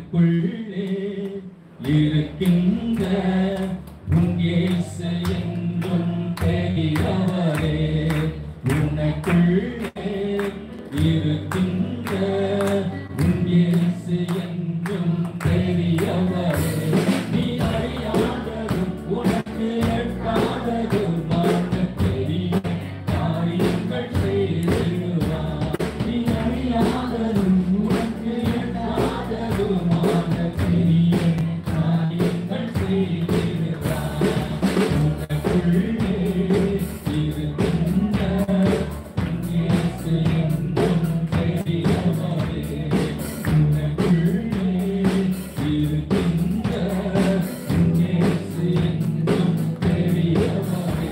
உனக்குள்ளே இருக்கின்ற உன் இயேசு என்றும் பெரியவரே உனக்குள்ளே இருக்கின்ற உன் இயேசு என்றும் பெரியவரே நீ அறியாததும் உனக்கு எட்டாததுமான பெரிய காரியங்கள் செய்திடுவார் நீ அறியாததும் உனக்கு எட்டாததுமான பெரிய காரியங்கள் செய்திடுவார் உனக்குள்ளே இருக்கின்ற இயேசு என்றும் பெரியவரே உனக்குள்ளே இருக்கின்ற இயேசு என்றும் பெரியவரே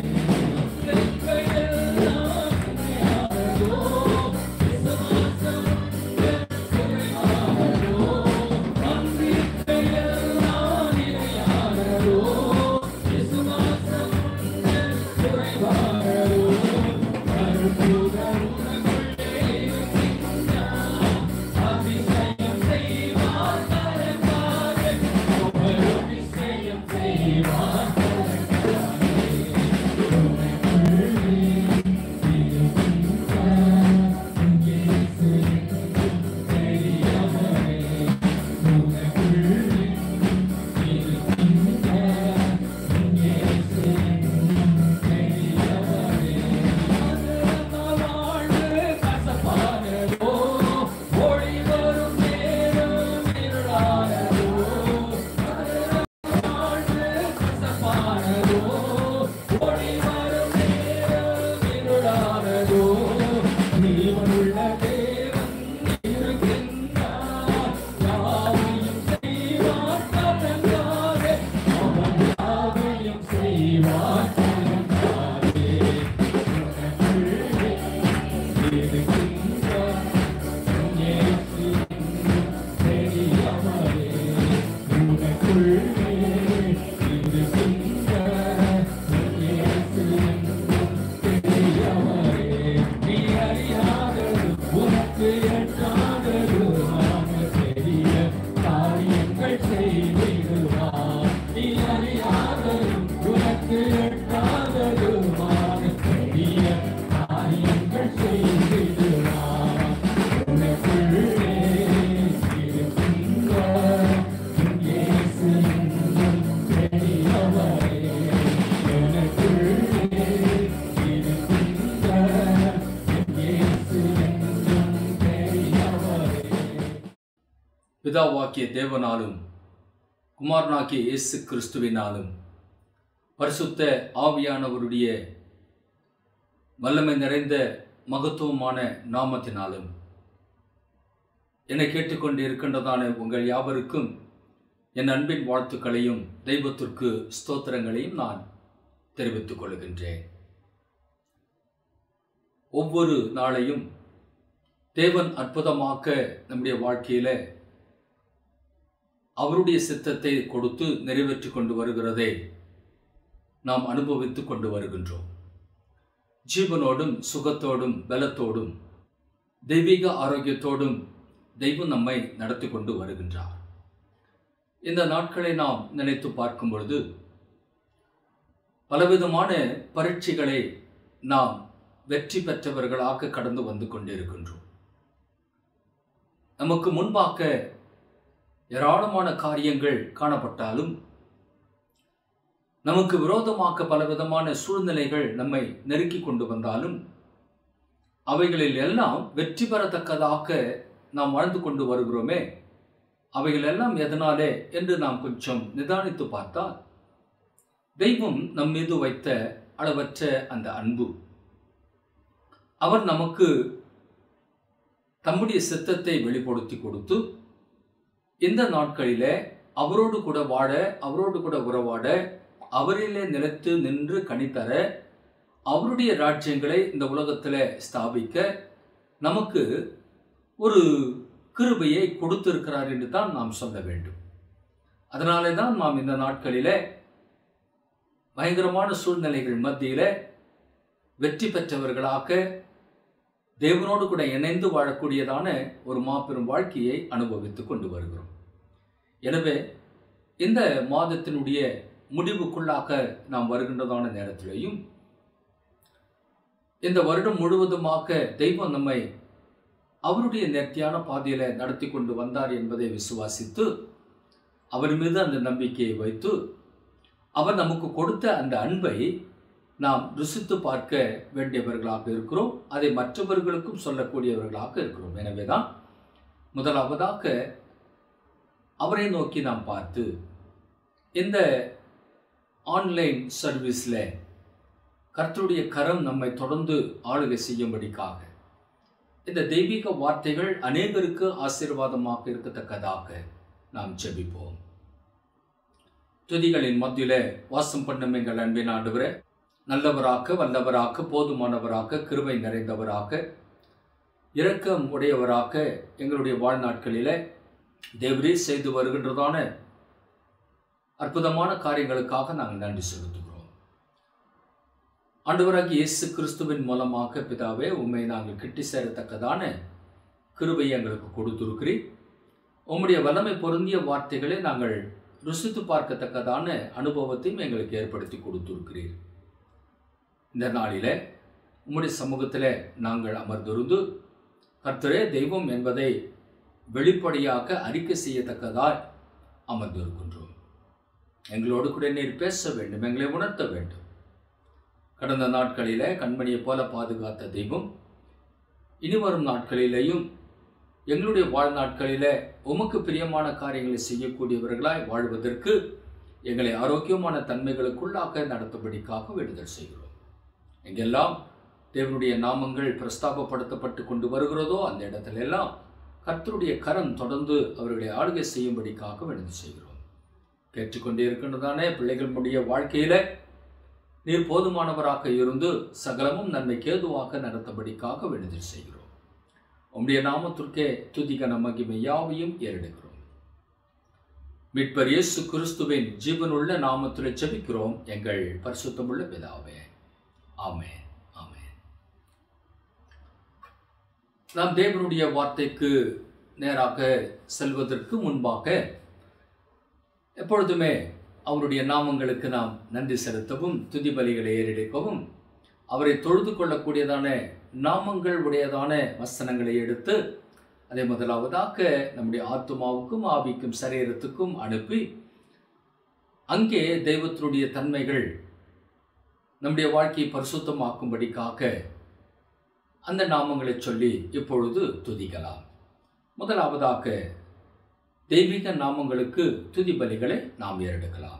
எல்லாம் யாரோ விசுவாசம் குறைவாரோ நம்பிக்கையெல்லாம் யாரோ விசுவாசம் குறைவாரோ அற்புதம் உனக்குள்ளே இருக்கின்றார். அதிசயம் செய்வார் தரப்பாரே. அவர் அதிசயம் செய்வார் தரப்பாரே. உனக்குள்ளே இருக்கின்றார். இயேசு பெரியவரே. உனக்குள்ளே இருக்கின்றார். இயேசு பெரியவரே. வாழ்வு கசப்பானதோ, ஒளி வரும் நேரம் இருளானதோ. வாழ்வு கசப்பானதோ, ஒளி வரும் நேரம் இருளானதோ. ஜீவனுள்ள தேவன் இருக்கின்றார். யாவையும் செய்வார் தனக்காக. அவன் யாவையும் செய்வார் தனக்காக. செய்திடுவார் நீ அறியாததும் உனக்கு எட்டாததுமான பெரிய காரியங்கள் செய்திடுவார் உனக்குள்ளே இருக்கின்ற இயேசு என்னும் பெரியவரே எனக்குள்ளே இருக்கின்ற இயேசு என்னும் பெரியவரே பிதாவாக்கிய தேவனாலும் குமாரனாகிய இயேசு கிறிஸ்துவினாலும் பரிசுத்த ஆவியானவருடைய வல்லமை நிறைந்த மகத்துவமான நாமத்தினாலும் என்னை கேட்டுக்கொண்டு இருக்கின்றதான உங்கள் யாவருக்கும் என் அன்பின் வாழ்த்துக்களையும் தெய்வத்திற்கு ஸ்தோத்திரங்களையும் நான் தெரிவித்துக் கொள்கின்றேன் ஒவ்வொரு நாளையும் தேவன் அற்புதமாக்க நம்முடைய வாழ்க்கையில அவருடைய சித்தத்தை கொடுத்து நிறைவேற்றி கொண்டு வருகிறதை நாம் அனுபவித்துக் கொண்டு வருகின்றோம் ஜீவனோடும் சுகத்தோடும் பலத்தோடும் தெய்வீக ஆரோக்கியத்தோடும் தெய்வம் நம்மை நடத்தி கொண்டு வருகின்றார் இந்த நாட்களை நாம் நினைத்து பார்க்கும் பொழுது பலவிதமான பரீட்சைகளை நாம் வெற்றி பெற்றவர்களாக கடந்து வந்து கொண்டிருக்கின்றோம் நமக்கு முன்பாக ஏராளமான காரியங்கள் காணப்பட்டாலும் நமக்கு விரோதமாக பலவிதமான சூழ்நிலைகள் நம்மை நெருக்கி கொண்டு வந்தாலும் அவைகளில் எல்லாம் வெற்றி பெறத்தக்கதாக நாம் வாழ்ந்து கொண்டு வருகிறோமே அவைகள் எல்லாம் எதனாலே என்று நாம் கொஞ்சம் நிதானித்து பார்த்தால் தெய்வம் நம் மீது வைத்த அளவற்ற அந்த அன்பு அவர் நமக்கு தம்முடைய சித்தத்தை வெளிப்படுத்தி கொடுத்து இந்த நாட்களிலே அவரோடு கூட வாழ அவரோடு கூட உறவாட அவரிலே நிலைத்து நின்று கனித்தர அவருடைய ராஜ்யங்களை இந்த உலகத்தில் ஸ்தாபிக்க நமக்கு ஒரு கிருபையை கொடுத்திருக்கிறார் என்று தான் நாம் சொல்ல வேண்டும் அதனாலே தான் நாம் இந்த நாட்களிலே பயங்கரமான சூழ்நிலைகள் மத்தியில வெற்றி பெற்றவர்களாக தேவனோடு கூட இணைந்து வாழக்கூடியதான ஒரு மாபெரும் வாழ்க்கையை அனுபவித்துக் கொண்டு வருகிறோம் எனவே இந்த மாதத்தினுடைய முடிவுக்குள்ளாக நாம் வருகின்றதான நேரத்திலேயும் இந்த வருடம் முழுவதுமாக தெய்வம் நம்மை அவருடைய நேர்த்தியான பாதையில நடத்தி கொண்டு வந்தார் என்பதை விசுவாசித்து அவர் மீது அந்த நம்பிக்கையை வைத்து அவர் நமக்கு கொடுத்த அந்த அன்பை நாம் ருசித்து பார்க்க வேண்டியவர்களாக இருக்கிறோம் அதை மற்றவர்களுக்கும் சொல்லக்கூடியவர்களாக இருக்கிறோம் எனவேதான் முதலாவதாக அவரை நோக்கி நாம் பார்த்து இந்த ஆன்லைன் சர்வீஸில் கர்த்தருடைய கரம் நம்மை தொடர்ந்து ஆளுகை செய்யும்படிக்காக இந்த தெய்வீக வார்த்தைகள் அநேகருக்கு ஆசீர்வாதமாக இருக்கத்தக்கதாக நாம் ஜெபிப்போம் துதிகளின் மத்தியில வாசம் பண்ணும் எங்கள் அன்பின் ஆண்டவரே நல்லவராக வல்லவராக போதுமானவராக கிருபை நிறைந்தவராக இரக்கம் உடையவராக எங்களுடைய வாழ்நாட்களிலே தேவரே செய்து வருகின்றதான அற்புதமான காரியங்களுக்காக நாங்கள் நன்றி செலுத்துகிறோம் ஆண்டவராகிய இயேசு கிறிஸ்துவின் மூலமாக பிதாவே உண்மை நாங்கள் கிட்டி சேரத்தக்கதான கிருபை எங்களுக்கு கொடுத்திருக்கிறீர் உம்முடைய வல்லமை பொருந்திய வார்த்தைகளை நாங்கள் ருசித்து பார்க்கத்தக்கதான அனுபவத்தையும் எங்களுக்கு ஏற்படுத்தி கொடுத்திருக்கிறீர் இந்த நாளில உம்முடைய சமூகத்தில் நாங்கள் அமர்ந்திருந்து கர்த்தரே தெய்வம் என்பதை வெளிப்படையாக அறிக்கை செய்யத்தக்கதாய் அமர்ந்திருக்கின்றோம் எங்களோடு கூட நீர் பேச வேண்டும் எங்களை உணர்த்த வேண்டும் கடந்த நாட்களிலே கண்மணியைப் போல பாதுகாத்த தெய்வம் இனி வரும் நாட்களிலேயும் எங்களுடைய வாழ்நாட்களிலே உமக்கு பிரியமான காரியங்களை செய்யக்கூடியவர்களாய் வாழ்வதற்கு எங்களை ஆரோக்கியமான தன்மைகளுக்குள்ளாக நடத்தும்படிக்காக வேண்டுதல் செய்கிறோம் எங்கெல்லாம் தேவனுடைய நாமங்கள் பிரஸ்தாபப்படுத்தப்பட்டு கொண்டு வருகிறதோ அந்த இடத்துல எல்லாம் கர்த்தருடைய கரம் தொடர்ந்து அவர்களை ஆளுகை செய்யும்படிக்காக வேண்டுதல் செய்கிறோம் கேட்டுக்கொண்டே இருக்கின்றதானே பிள்ளைகளுடைய வாழ்க்கையில நீர் போதுமானவராக இருந்து சகலமும் நன்மைக்கு ஏதுவாக நடத்தபடிக்காக வேண்டுதல் செய்கிறோம் உம்முடைய நாமத்திற்கே துதிகன மகிமை யாவையும் ஏறெடுக்கிறோம் மீட்பர் இயேசு கிறிஸ்துவின் ஜீவனுள்ள நாமத்தில் ஜெபிக்கிறோம் எங்கள் பரிசுத்தமுள்ள பிதாவே ஆமென் ஆமென் நாம் தேவனுடைய வார்த்தைக்கு நேராக செல்வதற்கு முன்பாக எப்பொழுதுமே அவருடைய நாமங்களுக்கு நாம் நன்றி செலுத்தவும் துதி பலிகளை ஏறெடுக்கவும் அவரை தொழுது கொள்ளக்கூடியதான நாமங்கள் உடையதான வசனங்களை எடுத்து அதை முதலாவதாக நம்முடைய ஆத்மாவுக்கும் ஆவிக்கும் சரீரத்துக்கும் அனுப்பி அங்கே தெய்வத்தினுடைய தன்மைகள் நம்முடைய வாழ்க்கையை பரிசுத்தமாக்கும்படிக்காக அந்த நாமங்களை சொல்லி இப்பொழுது துதிக்கலாம் முதலாவதாக தெய்வீக நாமங்களுக்கு துதி பலிகளை நாம் ஏறெடுக்கலாம்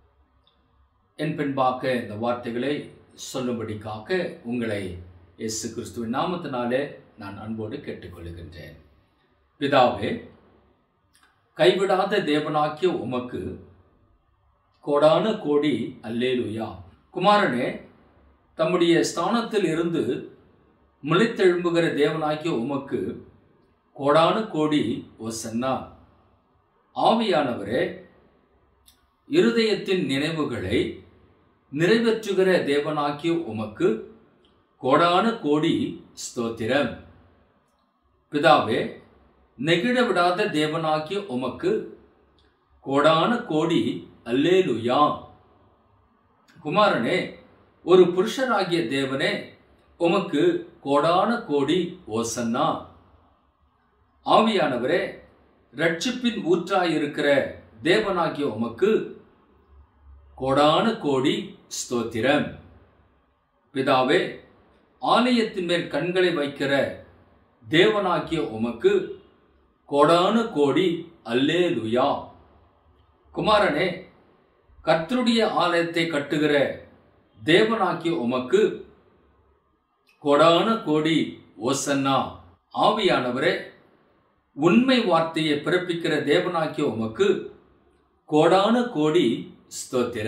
என் பின்பாக்க இந்த வார்த்தைகளை சொல்லும்படிக்காக உங்களை இயேசு கிறிஸ்துவின் நாமத்தினாலே நான் அன்போடு கேட்டுக்கொள்கின்றேன் பிதாவே கைவிடாத தேவனாக்கிய உமக்கு கோடான கோடி அல்லேலுயா குமாரனே தம்முடைய ஸ்தானத்தில் இருந்து முளைத்தெழும்புகிற தேவனாகிய உமக்கு கோடான கோடி ஒசன்னா ஆவியானவரே இருதயத்தின் நினைவுகளை நிறைவேற்றுகிற தேவனாகிய உமக்கு கோடான கோடி ஸ்தோத்திரம் பிதாவே நெகிழ விடாத தேவனாகிய உமக்கு கோடான கோடி அல்லேலுயா குமாரனே ஒரு புருஷராகிய தேவனே உமக்கு கோடான கோடி ஓசன்னா ஆவியானவரே ரட்சிப்பின் ஊற்றாயிருக்கிற தேவனாகிய உமக்கு கோடான கோடி ஸ்தோத்திரம் பிதாவே ஆலயத்தின் மேல் கண்களை வைக்கிற தேவனாகிய உமக்கு கோடான கோடி அல்லேலுயா குமாரனே கர்த்தருடைய ஆலயத்தை கட்டுகிற தேவனாகிய உமக்கு கோடான கோடி ஓசன்னா ஆவியானவரே உண்மை வார்த்தையை பிறப்பிக்கிற தேவனாகிய உமக்கு கோடான கோடி ஸ்தோத்திர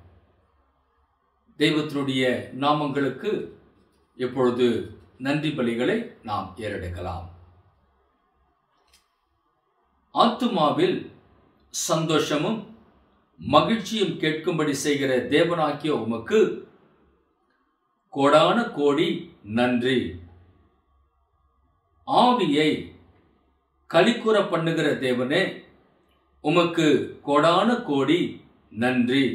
தெய்வத்தினுடைய நாமங்களுக்கு இப்பொழுது நன்றி பலிகளை நாம் ஏறெடுக்கலாம் ஆத்துமாவில் சந்தோஷமும் மகிழ்ச்சியும் கேட்கும்படி செய்கிற தேவனாகிய உமக்கு கோடான கோடி நன்றி ஆவியை கலிக்கூற பண்ணுகிற தேவனே உமக்கு கோடான கோடி நன்றி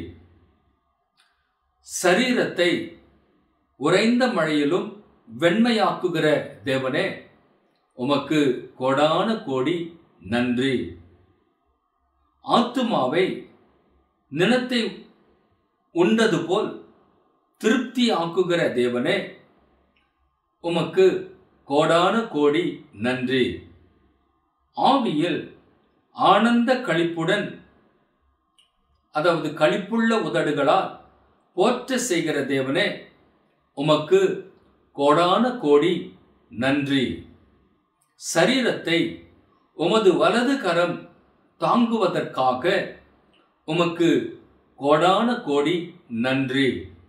சரீரத்தை உறைந்த மழையிலும் வெண்மையாக்குகிற தேவனே உமக்கு கோடான கோடி நன்றி ஆத்துமாவை நிலத்தை உண்டது போல் திருப்தி ஆக்குகிற தேவனே உமக்கு கோடான கோடி நன்றி ஆவியில் ஆனந்த களிப்புடன் அதாவது களிப்புள்ள உதடுகளால் போற்ற செய்கிற தேவனே உமக்கு கோடான கோடி நன்றி சரீரத்தை உமது வலது கரம் தாங்குவதற்காக உமக்கு கோடான கோடி நன்றி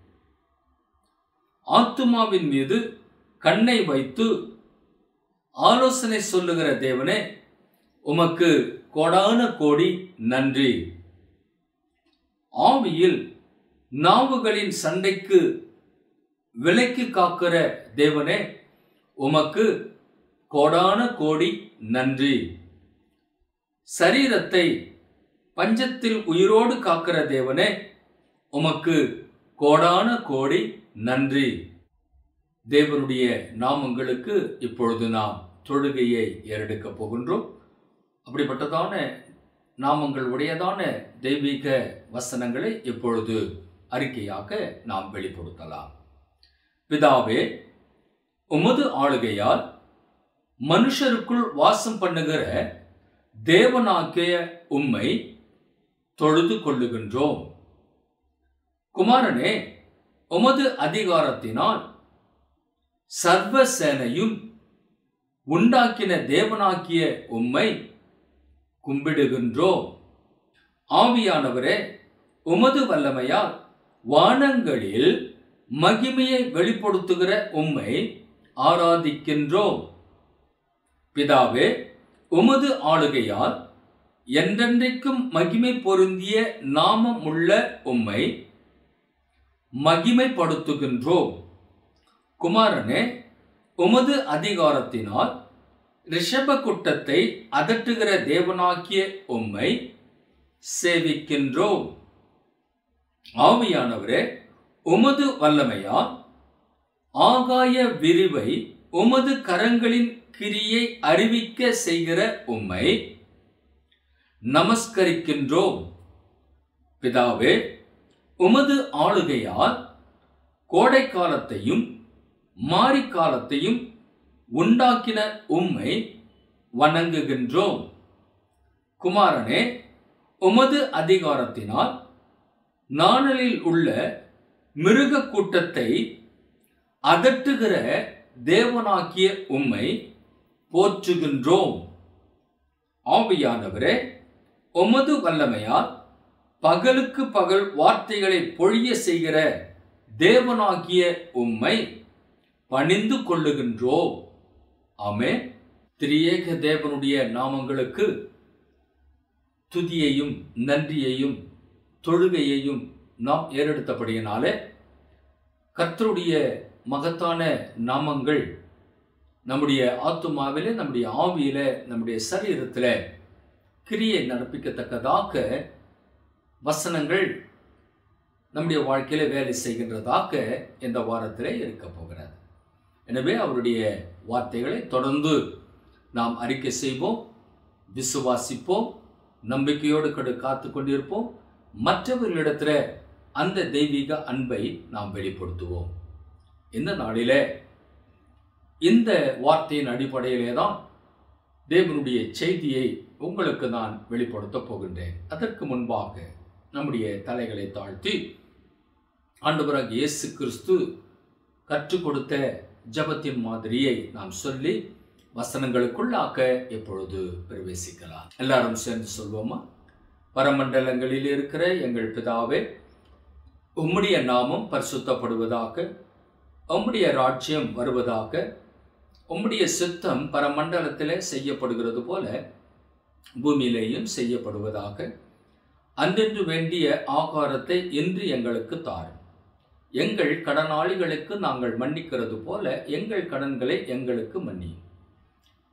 ஆத்துமாவின் மீது கண்ணை வைத்து ஆலோசனை சொல்லுகிற தேவனே உமக்கு கோடான கோடி நன்றி ஆவியில் நாவுகளின் சண்டைக்கு விலைக்கு காக்கிற தேவனே உமக்கு கோடான கோடி நன்றி சரீரத்தை பஞ்சத்தில் உயிரோடு காக்கிற தேவனே உமக்கு கோடான கோடி நன்றி தேவனுடைய நாமங்களுக்கு இப்பொழுது நாம் தொழுகையை ஏறெடுக்கப் போகின்றோம் அப்படிப்பட்டதான நாமங்கள் உடையதான தெய்வீக வசனங்களை இப்பொழுது அறிக்கையாக நாம் வெளிப்படுத்தலாம் பிதாவே உமது ஆளுகையால் மனுஷருக்குள் வாசம் பண்ணுகிற தேவனாகிய உம்மை தொழுது கொள்ளுகின்றோம் குமாரனே உமது அதிகாரத்தினால் சர்வ சேனையும் உண்டாக்கின தேவனாக்கிய உம்மை கும்பிடுகின்றோம் ஆவியானவரே உமது வல்லமையால் வானங்களில் மகிமையை வெளிப்படுத்துகிற உம்மை ஆராதிக்கின்றோம் பிதாவே உமது ஆளுகையால் என்றென்றைக்கும் மகிமை பொருந்திய நாமம் உள்ள உம்மை மகிமைப்படுத்துகின்றோம் குமாரனே உமது அதிகாரத்தினால் ரிஷப குட்டத்தை அதட்டுகிற தேவனாக்கிய உம்மை சேவிக்கின்றோம் ஆவியானவரே உமது வல்லமையால் ஆகாய விரிவை உமது கரங்களின் கிரியை அறிவிக்க செய்கிற உம்மை நமஸ்கரிக்கின்றோம் பிதாவே உமது ஆளுகையால் கோடை காலத்தையும் மாரிக்காலத்தையும் உண்டாக்கின உம்மை வணங்குகின்றோம் குமாரனே உமது அதிகாரத்தினால் நாணலில் உள்ள மிருக கூட்டத்தை அதட்டுகிற தேவனாக்கிய உம்மை போற்றுகின்றோம் ஆவியானவரே உமது வல்லமையால் பகலுக்கு பகல் வார்த்தைகளை பொழிய செய்கிற தேவனாகிய உம்மை பணிந்து கொள்ளுகின்றோம் ஆமே திரியேக தேவனுடைய நாமங்களுக்கு துதியையும் நன்றியையும் தொழுகையையும் நாம் ஏறெடுத்தபடியினாலே கர்த்தருடைய மகத்தான நாமங்கள் நம்முடைய ஆத்துமாவிலே நம்முடைய ஆவியில நம்முடைய சரீரத்தில் கிரியை நடப்பிக்கத்தக்கதாக வசனங்கள் நம்முடைய வாழ்க்கையில வேலை செய்கின்றதாக இந்த வாரத்திலே இருக்க போகிறது எனவே அவருடைய வார்த்தைகளை தொடர்ந்து நாம் அறிக்கை செய்வோம் விசுவாசிப்போம் நம்பிக்கையோடு கடு காத்து கொண்டிருப்போம் மற்றவர்களிடத்தில் அந்த தெய்வீக அன்பை நாம் வெளிப்படுத்துவோம் இந்த நாளிலே இந்த வார்த்தையின் அடிப்படையிலே தான் தேவனுடைய செய்தியை உங்களுக்கு நான் வெளிப்படுத்தப் போகின்றேன் அதற்கு முன்பாக நம்முடைய தலைகளை தாழ்த்தி ஆண்டவராக இயேசு கிறிஸ்து கற்றுக் கொடுத்த ஜபத்தின் மாதிரியை நாம் சொல்லி வசனங்களுக்குள்ளாக்க இப்பொழுது பிரவேசிக்கலாம் எல்லாரும் சேர்ந்து சொல்வோமா பரமண்டலங்களில் இருக்கிற எங்கள் பிதாவே உம்முடைய நாமம் பரிசுத்தப்படுவதாக உம்முடைய ராஜ்யம் வருவதாக உம்முடைய சித்தம் பரமண்டலத்திலே செய்யப்படுகிறது போல பூமியிலேயும் செய்யப்படுவதாக அன்றென்று வேண்டிய ஆகாரத்தை இன்று எங்களுக்கு தாரும் எங்கள் கடனாளிகளுக்கு நாங்கள் மன்னிக்கிறது போல எங்கள் கடன்களை எங்களுக்கு மன்னியும்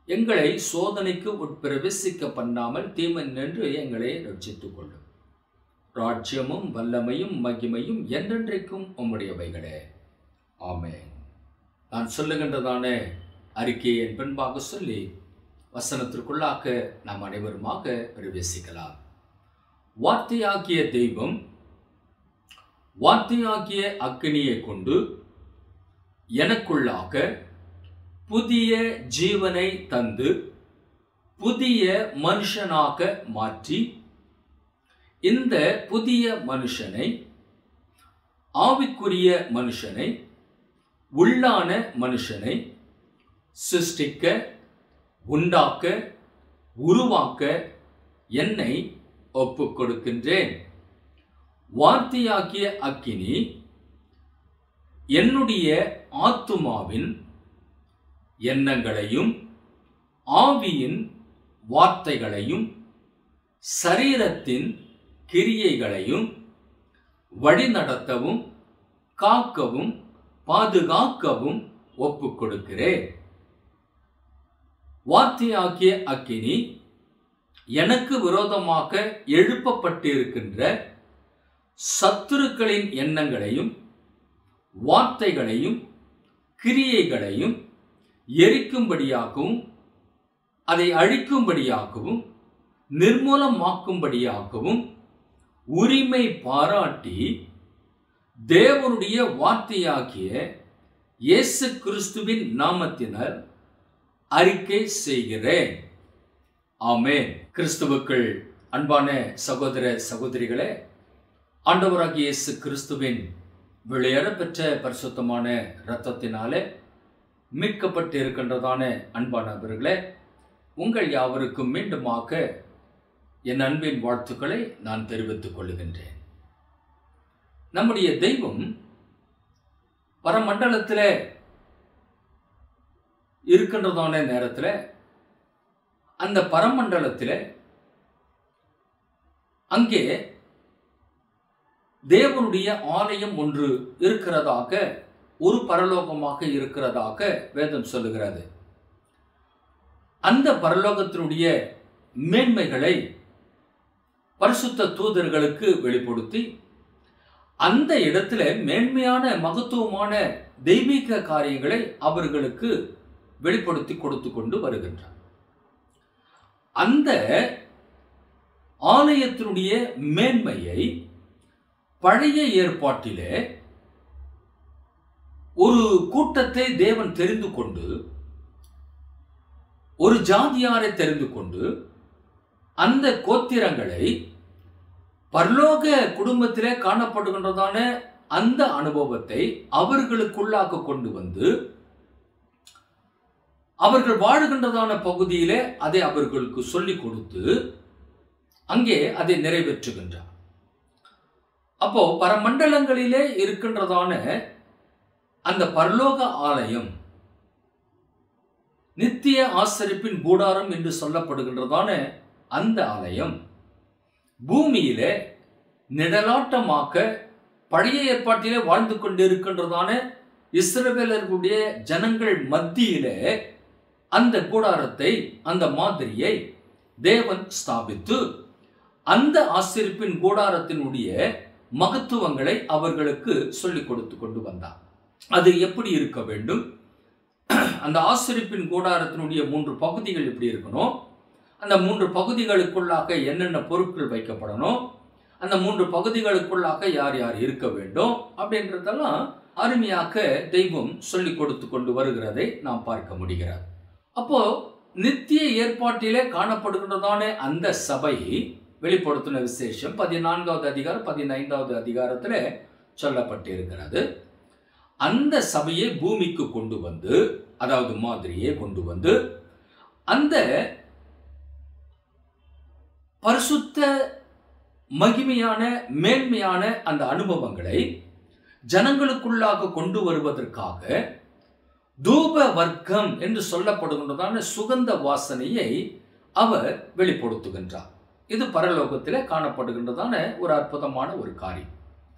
எங்களை சோதனைக்கு உட்பிரவேசிக்க பண்ணாமல் தீமன் நின்று எங்களை ரட்சித்துக் கொள்ளும் ராஜ்யமும் வல்லமையும் மகிமையும் என்றென்றைக்கும் உம்முடையவைகளே ஆமென் நான் சொல்லுகின்றதான அறிக்கையை என் பின்பாக சொல்லி வசனத்திற்குள்ளாக நாம் அனைவருமாக பிரவேசிக்கலாம் வார்த்தையாகிய தெய்வம் வார்த்தையாகிய அக்கினியை கொண்டு எனக்குள்ளாக புதிய ஜீவனை தந்து புதிய மனுஷனாக மாற்றி இந்த புதிய மனுஷனை ஆவிக்குரிய மனுஷனை உள்ளான மனுஷனை சிருஷ்டிக்க உண்டாக்க உருவாக்க என்னை ஒப்புக் கொடுக்கின்றேன் வார்த்தையாகிய அக்கினி என்னுடைய ஆத்துமாவின் எண்ணங்களையும் ஆவியின் வார்த்தைகளையும் சரீரத்தின் கிரியைகளையும் வழிநடத்தவும் காக்கவும் பாதுகாக்கவும் ஒப்புக் கொடுக்கிறேன் வார்த்தையாகிய அக்கினி எனக்கு விரோதமாக எழுப்பப்பட்டிருக்கின்ற சத்துருக்களின் எண்ணங்களையும் வார்த்தைகளையும் கிரியைகளையும் எரிக்கும்படியாகவும் அதை அழிக்கும்படியாகவும் நிர்மூலமாக்கும்படியாகவும் உரிமை பாராட்டி தேவனுடைய வார்த்தையாகிய இயேசு கிறிஸ்துவின் நாமத்தினர் அறிக்கை செய்கிறேன் ஆமென் கிறிஸ்துவுக்குள் அன்பான சகோதர சகோதரிகளே ஆண்டவராகிய இயேசு கிறிஸ்துவின் வெளியேற பெற்ற பரிசுத்தமான இரத்தத்தினாலே மீட்கப்பட்டு இருக்கின்றதான அன்பானவர்களே உங்கள் யாவருக்கும் மீண்டுமாக என் அன்பின் வாழ்த்துக்களை நான் தெரிவித்துக் கொள்ளுகின்றேன் நம்முடைய தெய்வம் பரமண்டலத்தில் இருக்கின்றதான நேரத்தில் அந்த பரமண்டலத்தில் அங்கே தேவனுடைய ஆலயம் ஒன்று இருக்கிறதாக ஒரு பரலோகமாக இருக்கிறதாக வேதம் சொல்லுகிறது அந்த பரலோகத்தினுடைய மேன்மைகளை பரிசுத்த தூதர்களுக்கு வெளிப்படுத்தி அந்த இடத்துல மேன்மையான மகத்துவமான தெய்வீக காரியங்களை அவர்களுக்கு வெளிப்படுத்தி கொடுத்து கொண்டு வருகின்றார் அந்த ஆலயத்தினுடைய மேன்மையை பழைய ஏற்பாட்டிலே ஒரு கூட்டத்தை தேவன் தெரிந்து கொண்டு ஒரு ஜாதியாரை தெரிந்து கொண்டு அந்த கோத்திரங்களை பரலோக குடும்பத்திலே காணப்படுகின்றதான அந்த அனுபவத்தை அவர்களுக்குள்ளாக கொண்டு வந்து அவர்கள் வாழுகின்றதான பகுதியிலே அதை அவர்களுக்கு சொல்லிக் கொடுத்து அங்கே அதை நிறைவேற்றுகின்றார் அப்போ பரமண்டலங்களிலே இருக்கின்றதான அந்த பரலோக ஆலயம் நித்திய ஆசரிப்பின் கூடாரம் என்று சொல்லப்படுகின்றதான அந்த ஆலயம் பூமியிலே நிழலாட்டமாக பழைய ஏற்பாட்டிலே வாழ்ந்து கொண்டிருக்கின்றதான இஸ்ரவேலர்களுடைய ஜனங்கள் மத்தியிலே அந்த கூடாரத்தை அந்த மாதிரியை தேவன் ஸ்தாபித்து அந்த ஆசிரிப்பின் கூடாரத்தினுடைய மகத்துவங்களை அவர்களுக்கு சொல்லிக் கொடுத்து கொண்டு வந்தார் அது எப்படி இருக்க வேண்டும் அந்த ஆசிரிப்பின் கூடாரத்தினுடைய மூன்று பகுதிகள் எப்படி இருக்கணும் அந்த மூன்று பகுதிகளுக்குள்ளாக என்னென்ன பொருட்கள் வைக்கப்படணும் அந்த மூன்று பகுதிகளுக்குள்ளாக யார் யார் இருக்க வேண்டும் அப்படின்றதெல்லாம் அருமையாக தெய்வம் சொல்லிக் கொடுத்து கொண்டு வருகிறதை நாம் பார்க்க முடிகிறது அப்போ நித்திய ஏற்பாட்டிலே காணப்படுகின்றதான அந்த சபை வெளிப்படுத்தின விசேஷம் பதினான்காவது அதிகாரம் பதினைந்தாவது அதிகாரத்துல சொல்லப்பட்டிருக்கிறது அந்த சபையை பூமிக்கு கொண்டு வந்து அதாவது மாதிரியே கொண்டு வந்து அந்த பரிசுத்த மகிமையான மேன்மையான அந்த அனுபவங்களை ஜனங்களுக்குள்ளாக கொண்டு வருவதற்காக தூப வர்க்கம் என்று சொல்லப்படுகின்றதான சுகந்த வாசனையை அவர் வெளிப்படுத்துகின்றார் இது பரலோகத்திலே காணப்படுகின்றதான ஒரு அற்புதமான ஒரு காரியம்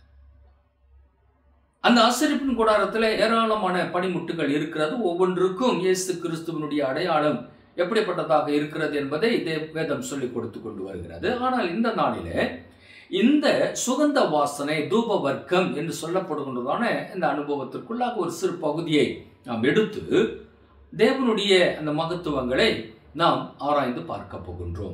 அந்த ஆசிரிப்பின் கூடாரத்தில் ஏராளமான பனிமுட்டுகள் இருக்கிறது ஒவ்வொன்றுக்கும் இயேசு கிறிஸ்துவனுடைய அடையாளம் எப்படிப்பட்டதாக இருக்கிறது என்பதை இதே வேதம் சொல்லி கொடுத்து கொண்டு வருகிறது ஆனால் இந்த நாளிலே இந்த சுகந்த வாசனை தூப வர்க்கம் என்று சொல்லப்படுகின்றதான இந்த அனுபவத்திற்குள்ளாக ஒரு சிறு பகுதியை நாம் எடுத்து தேவனுடைய அந்த மகத்துவங்களை நாம் ஆராய்ந்து பார்க்க போகின்றோம்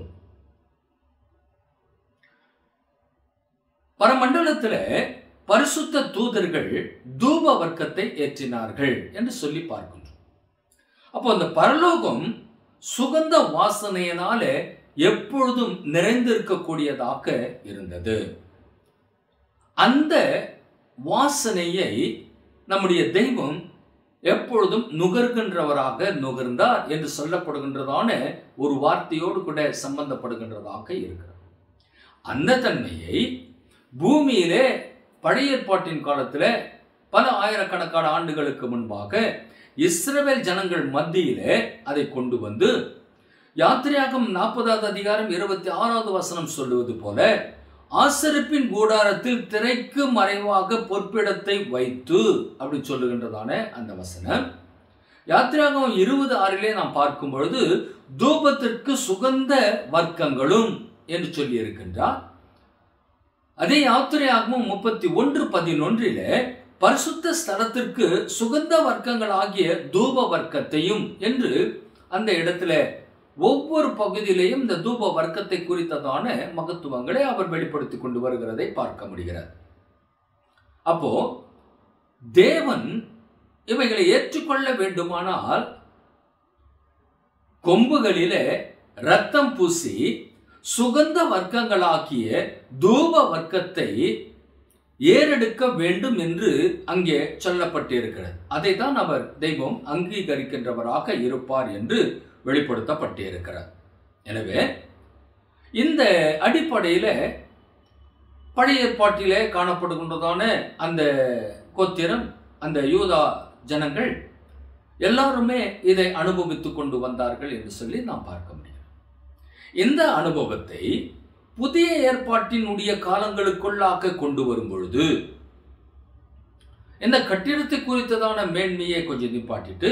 பரமண்டலத்தில் பரிசுத்த தூதர்கள் தூப வர்க்கத்தை ஏற்றினார்கள் என்று சொல்லி பார்க்கின்றோம் அப்போ அந்த பரலோகம் சுகந்த வாசனையினால எப்பொழுதும் நிறைந்திருக்கக்கூடியதாக இருந்தது அந்த வாசனையை நம்முடைய தெய்வம் எப்பொழுதும் நுகர்கின்றவராக நுகர்ந்தார் என்று சொல்லப்படுகின்றதான ஒரு வார்த்தையோடு கூட சம்பந்தப்படுகின்றதாக இருக்கிறது அந்த தன்மையை பூமியிலே பழைய ஏற்பாட்டின் காலத்தில் பல ஆயிரக்கணக்கான ஆண்டுகளுக்கு முன்பாக இஸ்ரவேல் ஜனங்கள் மத்தியிலே அதை கொண்டு வந்து யாத்திரையாகம் நாற்பதாவது அதிகாரம் இருபத்தி ஆறாவது வசனம் சொல்லுவது போல ஆசரிப்பின் கூடாரத்தில் திரைக்கு மறைவாக பொற்பிடத்தை வைத்து அப்படி சொல்லுகின்றதான அந்த வசனம் யாத்திராகம் இருபது ஆறிலே நாம் பார்க்கும் பொழுது தூபத்திற்கு சுகந்த வர்க்கங்களும் என்று சொல்லி இருக்கின்றார் அதே யாத்திரையாகமும் முப்பத்தி ஒன்று பதினொன்றில பரிசுத்த ஸ்தலத்திற்கு சுகந்த வர்க்கங்கள் ஆகிய தூப வர்க்கத்தையும் என்று அந்த இடத்துல ஒவ்வொரு பகுதியிலையும் இந்த தூப வர்க்கத்தை குறித்ததான மகத்துவங்களை அவர் வெளிப்படுத்தி கொண்டு வருகிறதை பார்க்க முடிகிறது அப்போ தேவன் இவைகளை ஏற்றுக்கொள்ள வேண்டுமானால் கொம்புகளிலே ரத்தம் பூசி சுகந்த வர்க்கங்களாகிய தூப வர்க்கத்தை ஏறெடுக்க வேண்டும் என்று அங்கே சொல்லப்பட்டிருக்கிறது அதை தான் அவர் தெய்வம் அங்கீகரிக்கின்றவராக இருப்பார் என்று வெளிப்படுத்தப்பட்டிருக்கிறார் எனவே இந்த அடிப்படையில் பழைய ஏற்பாட்டிலே காணப்படுகின்றதான அந்த கோத்திரம் அந்த யூதா ஜனங்கள் எல்லாருமே இதை அனுபவித்துக் கொண்டு வந்தார்கள் என்று சொல்லி நாம் பார்க்க முடியும் இந்த அனுபவத்தை புதிய ஏற்பாட்டினுடைய காலங்களுக்குள்ளாக கொண்டு வரும் பொழுது இந்த கட்டிடத்தை குறித்ததான மேன்மையை கொஞ்சம் நிப்பாட்டிட்டு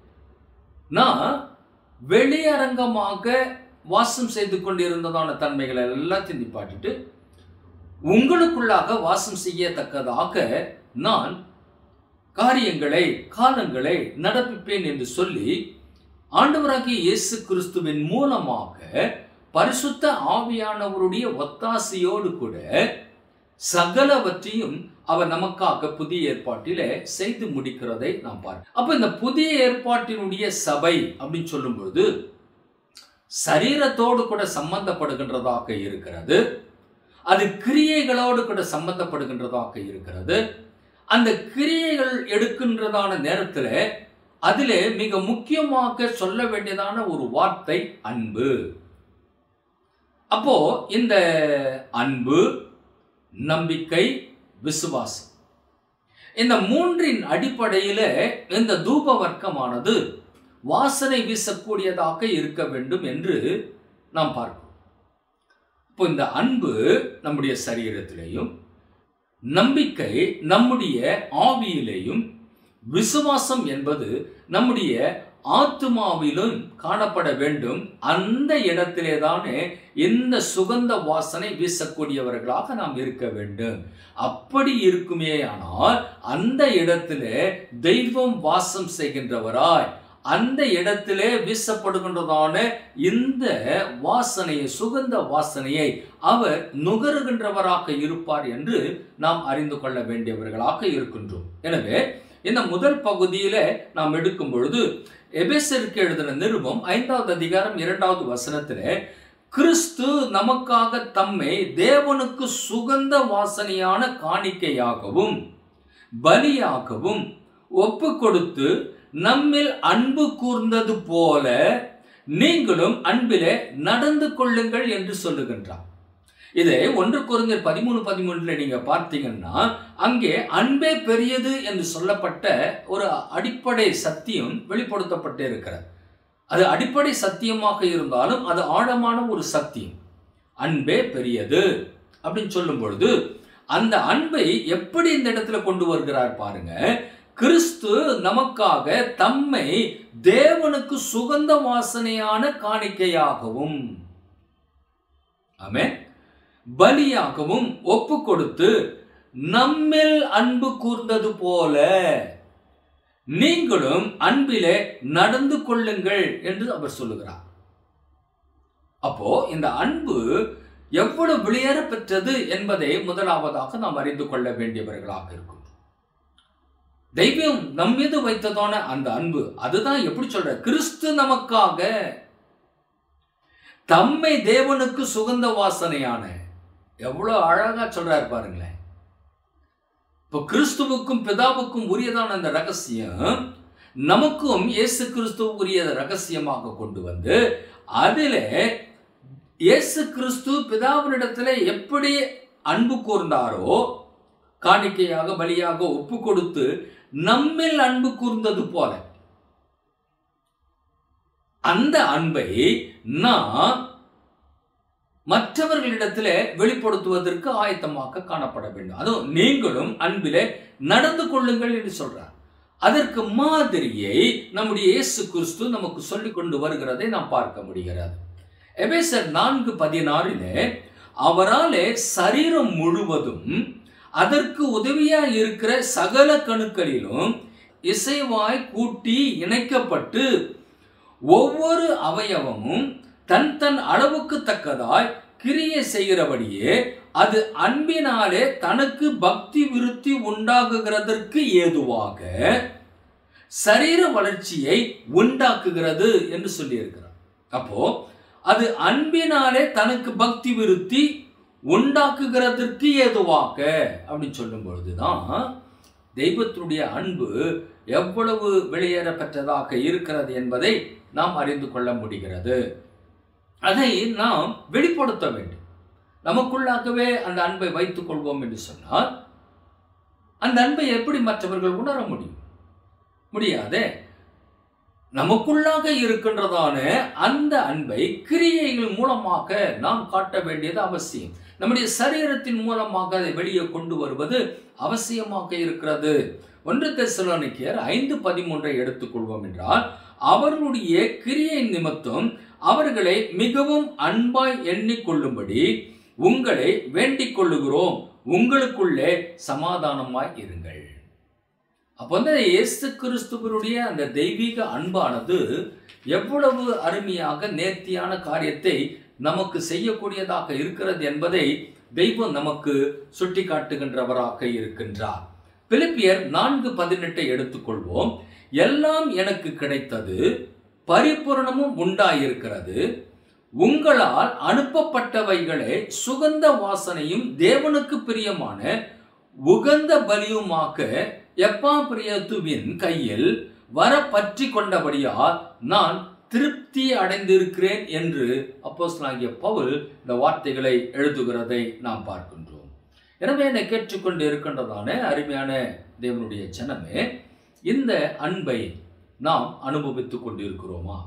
நான் வெளியரங்கமாக வாசம் செய்து கொண்டிருந்ததான தன்மைகளை எல்லாத்தையும் நிப்பாட்டிட்டு உங்களுக்குள்ளாக வாசம் செய்யத்தக்கதாக நான் காரியங்களை காலங்களை நடப்பிப்பேன் என்று சொல்லி ஆண்டவராகிய இயேசு கிறிஸ்துவின் மூலமாக பரிசுத்த ஆவியானவருடைய ஒத்தாசையோடு கூட சகலவற்றையும் அவர் நமக்காக புதிய ஏற்பாட்டில செய்து முடிக்கிறதை நாம் பார்க்க அப்ப இந்த புதிய ஏற்பாட்டினுடைய சபை அப்படின்னு சொல்லும்பொழுது சரீரத்தோடு கூட சம்பந்தப்படுகின்றதாக இருக்கிறது அது கிரியைகளோடு கூட சம்பந்தப்படுகின்றதாக இருக்கிறது அந்த கிரியைகள் எடுக்கின்றதான நேரத்தில் அதிலே மிக முக்கியமாக சொல்ல வேண்டியதான ஒரு வார்த்தை அன்பு அப்போ இந்த அன்பு நம்பிக்கை விசுவாசம் இந்த மூன்றின் அடிப்படையில இந்த தூப வர்க்கமானது வாசனை வீசக்கூடியதாக இருக்க வேண்டும் என்று நாம் பார்க்கிறோம் இப்போ இந்த அன்பு நம்முடைய சரீரத்திலேயும் நம்பிக்கை நம்முடைய ஆவியிலேயும் விசுவாசம் என்பது நம்முடைய ஆத்மாவிலும் காணப்பட வேண்டும் அந்த இடத்திலே தானே இந்த சுகந்த வாசனை வீசக்கூடியவர்களாக நாம் இருக்க வேண்டும் அப்படி இருக்குமே ஆனால் அந்த இடத்திலே தெய்வம் வாசம் செய்கின்றவராய் அந்த இடத்திலே வீசப்படுகின்றதான இந்த வாசனையை சுகந்த வாசனையை அவர் நுகருகின்றவராக இருப்பார் என்று நாம் அறிந்து கொள்ள வேண்டியவர்களாக இருக்கின்றோம் எனவே இந்த முதல் பகுதியில நாம் எடுக்கும் பொழுது எபேசருக்கு எழுதின நிருபம் ஐந்தாவது அதிகாரம் இரண்டாவது வசனத்திலே கிறிஸ்து நமக்காக தம்மை தேவனுக்கு சுகந்த வாசனையான காணிக்கையாகவும் பலியாகவும் ஒப்பு கொடுத்து நம்மில் அன்பு கூர்ந்தது போல நீங்களும் அன்பிலே நடந்து கொள்ளுங்கள் என்று சொல்லுகின்றார் இதை ஒன்று குறைஞ்சர் பதிமூணு பதிமூணுல நீங்க பார்த்தீங்கன்னா அங்கே அன்பே பெரியது என்று சொல்லப்பட்ட ஒரு அடிப்படை சத்தியம் வெளிப்படுத்தப்பட்டு இருக்கிறது அது அடிப்படை சத்தியமாக இருந்தாலும் அது ஆழமான ஒரு சத்தியம் அன்பே பெரியது அப்படின்னு சொல்லும் பொழுது அந்த அன்பை எப்படி இந்த இடத்துல கொண்டு வருகிறார் பாருங்க கிறிஸ்து நமக்காக தம்மை தேவனுக்கு சுகந்த வாசனையான காணிக்கையாகவும் ஆமென் பலியாகவும் ஒப்பு கொடுத்து நம்மில் அன்பு கூர்ந்தது போல நீங்களும் அன்பிலே நடந்து கொள்ளுங்கள் என்று அவர் சொல்லுகிறார் அப்போ இந்த அன்பு எவ்வளவு வெளியேற பெற்றது என்பதை முதலாவதாக நாம் அறிந்து கொள்ள வேண்டியவர்களாக இருக்கும் தெய்வம் நம் மீது வைத்ததான அந்த அன்பு அதுதான் எப்படி சொல்ற கிறிஸ்து நமக்காக தம்மை தேவனுக்கு சுகந்த வாசனையான எவ்வளவு அழகா சொல்றாரு பாருங்களேன் இப்போ கிறிஸ்துவுக்கும் பிதாவுக்கும் உரியதான அந்த ரகசியம் நமக்கும் இயேசு கிறிஸ்துவ உரிய ரகசியமாக கொண்டு வந்து அதிலே இயேசு கிறிஸ்து பிதாவினிடத்தில் எப்படி அன்பு கூர்ந்தாரோ காணிக்கையாக பலியாக ஒப்பு கொடுத்து நம்மில் அன்பு கூர்ந்தது போல அந்த அன்பை நாம் மற்றவர்களிடத்திலே வெளிப்படுத்துவதற்கு ஆயத்தமாக காணப்பட வேண்டும் அதுவும் நீங்களும் அன்பிலே நடந்து கொள்ளுங்கள் என்று சொல்றார் அதற்கு மாதிரியை நம்முடைய இயேசு கிறிஸ்து நமக்கு சொல்லிக் கொண்டு வருகிறதை நாம் பார்க்க முடிகிறது எபேசர் நான்கு பதினாறிலே அவராலே சரீரம் முழுவதும் அதற்கு உதவியா இருக்கிற சகல கணுக்களிலும் இசைவாய் கூட்டி இணைக்கப்பட்டு ஒவ்வொரு அவயவமும் தன் தன் அளவுக்கு தக்கதாய் கிரியை செய்கிறபடியே அது அன்பினாலே தனக்கு பக்தி விருத்தி உண்டாகுகிறதற்கு ஏதுவாக சரீர வளர்ச்சியை உண்டாக்குகிறது என்று சொல்லியிருக்கிறார் அப்போ அது அன்பினாலே தனக்கு பக்தி விருத்தி உண்டாக்குகிறதற்கு ஏதுவாக அப்படின்னு சொல்லும் பொழுதுதான் தெய்வத்தினுடைய அன்பு எவ்வளவு வெளியேற பெற்றதாக இருக்கிறது என்பதை நாம் அறிந்து கொள்ள முடிகிறது அதை நாம் வெளிப்படுத்த வேண்டும் நமக்குள்ளாகவே அந்த அன்பை வைத்துக் கொள்வோம் என்று சொன்னால் அந்த அன்பை எப்படி மற்றவர்கள் உணர முடியும் முடியாதே நமக்குள்ளாக இருக்கின்றதான அந்த அன்பை கிரியைகள் மூலமாக நாம் காட்ட வேண்டியது அவசியம் நம்முடைய சரீரத்தின் மூலமாக அதை வெளியே கொண்டு வருவது அவசியமாக இருக்கிறது ஒன்று தெசலோனிக்கர் ஐந்து பதிமூன்றை எடுத்துக்கொள்வோம் என்றால் அவர்களுடைய கிரியை நிமித்தம் அவர்களை மிகவும் அன்பாய் எண்ணிக்கொள்ளும்படி உங்களை வேண்டிக் கொள்ளுகிறோம் உங்களுக்குள்ளே சமாதானமாய் இருங்கள் அப்போ வந்து இயேசு கிறிஸ்துவனுடைய அந்த தெய்வீக அன்பானது எவ்வளவு அருமையாக நேர்த்தியான காரியத்தை நமக்கு செய்யக்கூடியதாக இருக்கிறது என்பதை தெய்வம் நமக்கு சுட்டி காட்டுகின்றவராக இருக்கின்றார் பிலிப்பியர் நான்கு பதினெட்டை எடுத்துக்கொள்வோம் எல்லாம் எனக்கு கிடைத்தது பரிபூரணமும் உண்டாயிருக்கிறது உங்களால் அனுப்பப்பட்டவைகளை சுகந்த வாசனையும் தேவனுக்கு பிரியமான உகந்த பலியுமாக்க எப்பா பிரியத்துவின் கையில் வர பற்றி கொண்டபடியால் நான் திருப்தி அடைந்திருக்கிறேன் என்று அப்போஸ்தலனாகிய பவுல் இந்த வார்த்தைகளை எழுதுகிறதை நாம் பார்க்கின்றோம் எனவே என்னை கேட்டுக்கொண்டு இருக்கின்றதான அருமையான தேவனுடைய ஜனமே இந்த அன்பை நாம் அனுபவித்துக் கொண்டிருக்கிறோமா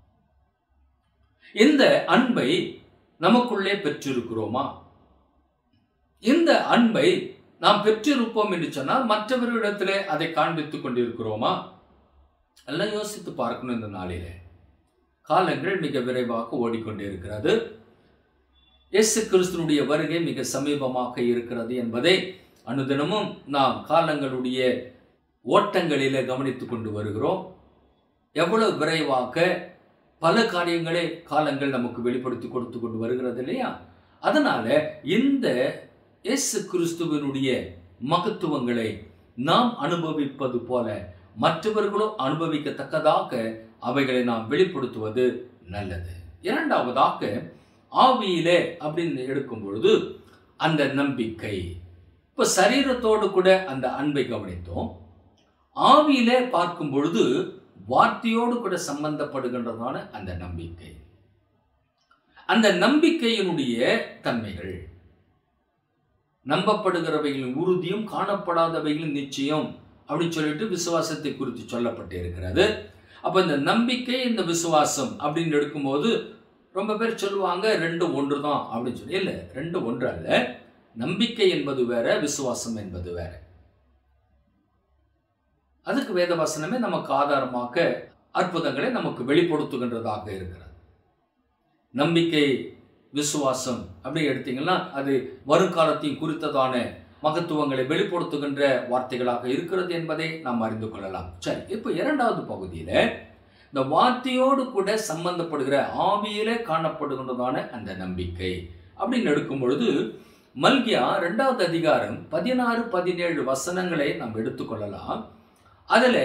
இந்த அன்பை நமக்குள்ளே பெற்றிருக்கிறோமா இந்த அன்பை நாம் பெற்றிருப்போம் என்று சொன்னால் மற்றவர்களிடத்திலே அதை காண்பித்துக் கொண்டிருக்கிறோமா எல்லாம் யோசித்து பார்க்கணும் இந்த நாளிலே காலங்கள் மிக விரைவாக ஓடிக்கொண்டே இருக்கிறது இயேசு கிறிஸ்துனுடைய வருகை மிக சமீபமாக இருக்கிறது என்பதை அனுதினமும் நாம் காலங்களுடைய ஓட்டங்களிலே கவனித்துக் கொண்டு வருகிறோம் எவ்வளவு விரைவாக பல காரியங்களை காலங்கள் நமக்கு வெளிப்படுத்தி கொடுத்து கொண்டு வருகிறது இல்லையா அதனால இந்த இயேசு கிறிஸ்துவனுடைய மகத்துவங்களை நாம் அனுபவிப்பது போல மற்றவர்களும் அனுபவிக்கத்தக்கதாக அவைகளை நாம் வெளிப்படுத்துவது நல்லது இரண்டாவதாக ஆவியிலே அப்படின்னு எடுக்கும் பொழுது அந்த நம்பிக்கை இப்போ சரீரத்தோடு கூட அந்த அன்பை கவனித்தோம் ஆவியிலே பார்க்கும் பொழுது வார்த்தையோடு கூட சம்பந்தப்படுகின்றதான அந்த நம்பிக்கை அந்த நம்பிக்கையினுடைய தன்மைகள் நம்பப்படுகிறவைகளின் உறுதியும் காணப்படாதவைகளின் நிச்சயம் அப்படின்னு சொல்லிட்டு விசுவாசத்தை குறித்து சொல்லப்பட்டு இருக்கிறது அப்ப இந்த நம்பிக்கை இந்த விசுவாசம் அப்படின்னு எடுக்கும்போது ரொம்ப பேர் சொல்லுவாங்க ரெண்டு ஒன்று தான் அப்படின்னு சொல்லி இல்லை ரெண்டு ஒன்று அல்ல நம்பிக்கை என்பது வேற விசுவாசம் என்பது வேற அதுக்கு வேத வசனமே நமக்கு ஆதாரமாக அற்புதங்களை நமக்கு வெளிப்படுத்துகின்றதாக இருக்கிறது நம்பிக்கை விசுவாசம் அப்படி எடுத்தீங்கன்னா அது வருங்காலத்தையும் குறித்ததான மகத்துவங்களை வெளிப்படுத்துகின்ற வார்த்தைகளாக இருக்கிறது என்பதை நாம் அறிந்து கொள்ளலாம் சரி இப்போ இரண்டாவது பகுதியில இந்த வார்த்தையோடு கூட சம்பந்தப்படுகிற ஆவியிலே காணப்படுகின்றதான அந்த நம்பிக்கை அப்படின்னு எடுக்கும் பொழுது மல்கியா ரெண்டாவது அதிகாரம் பதினாறு பதினேழு வசனங்களை நாம் எடுத்துக்கொள்ளலாம் அதில்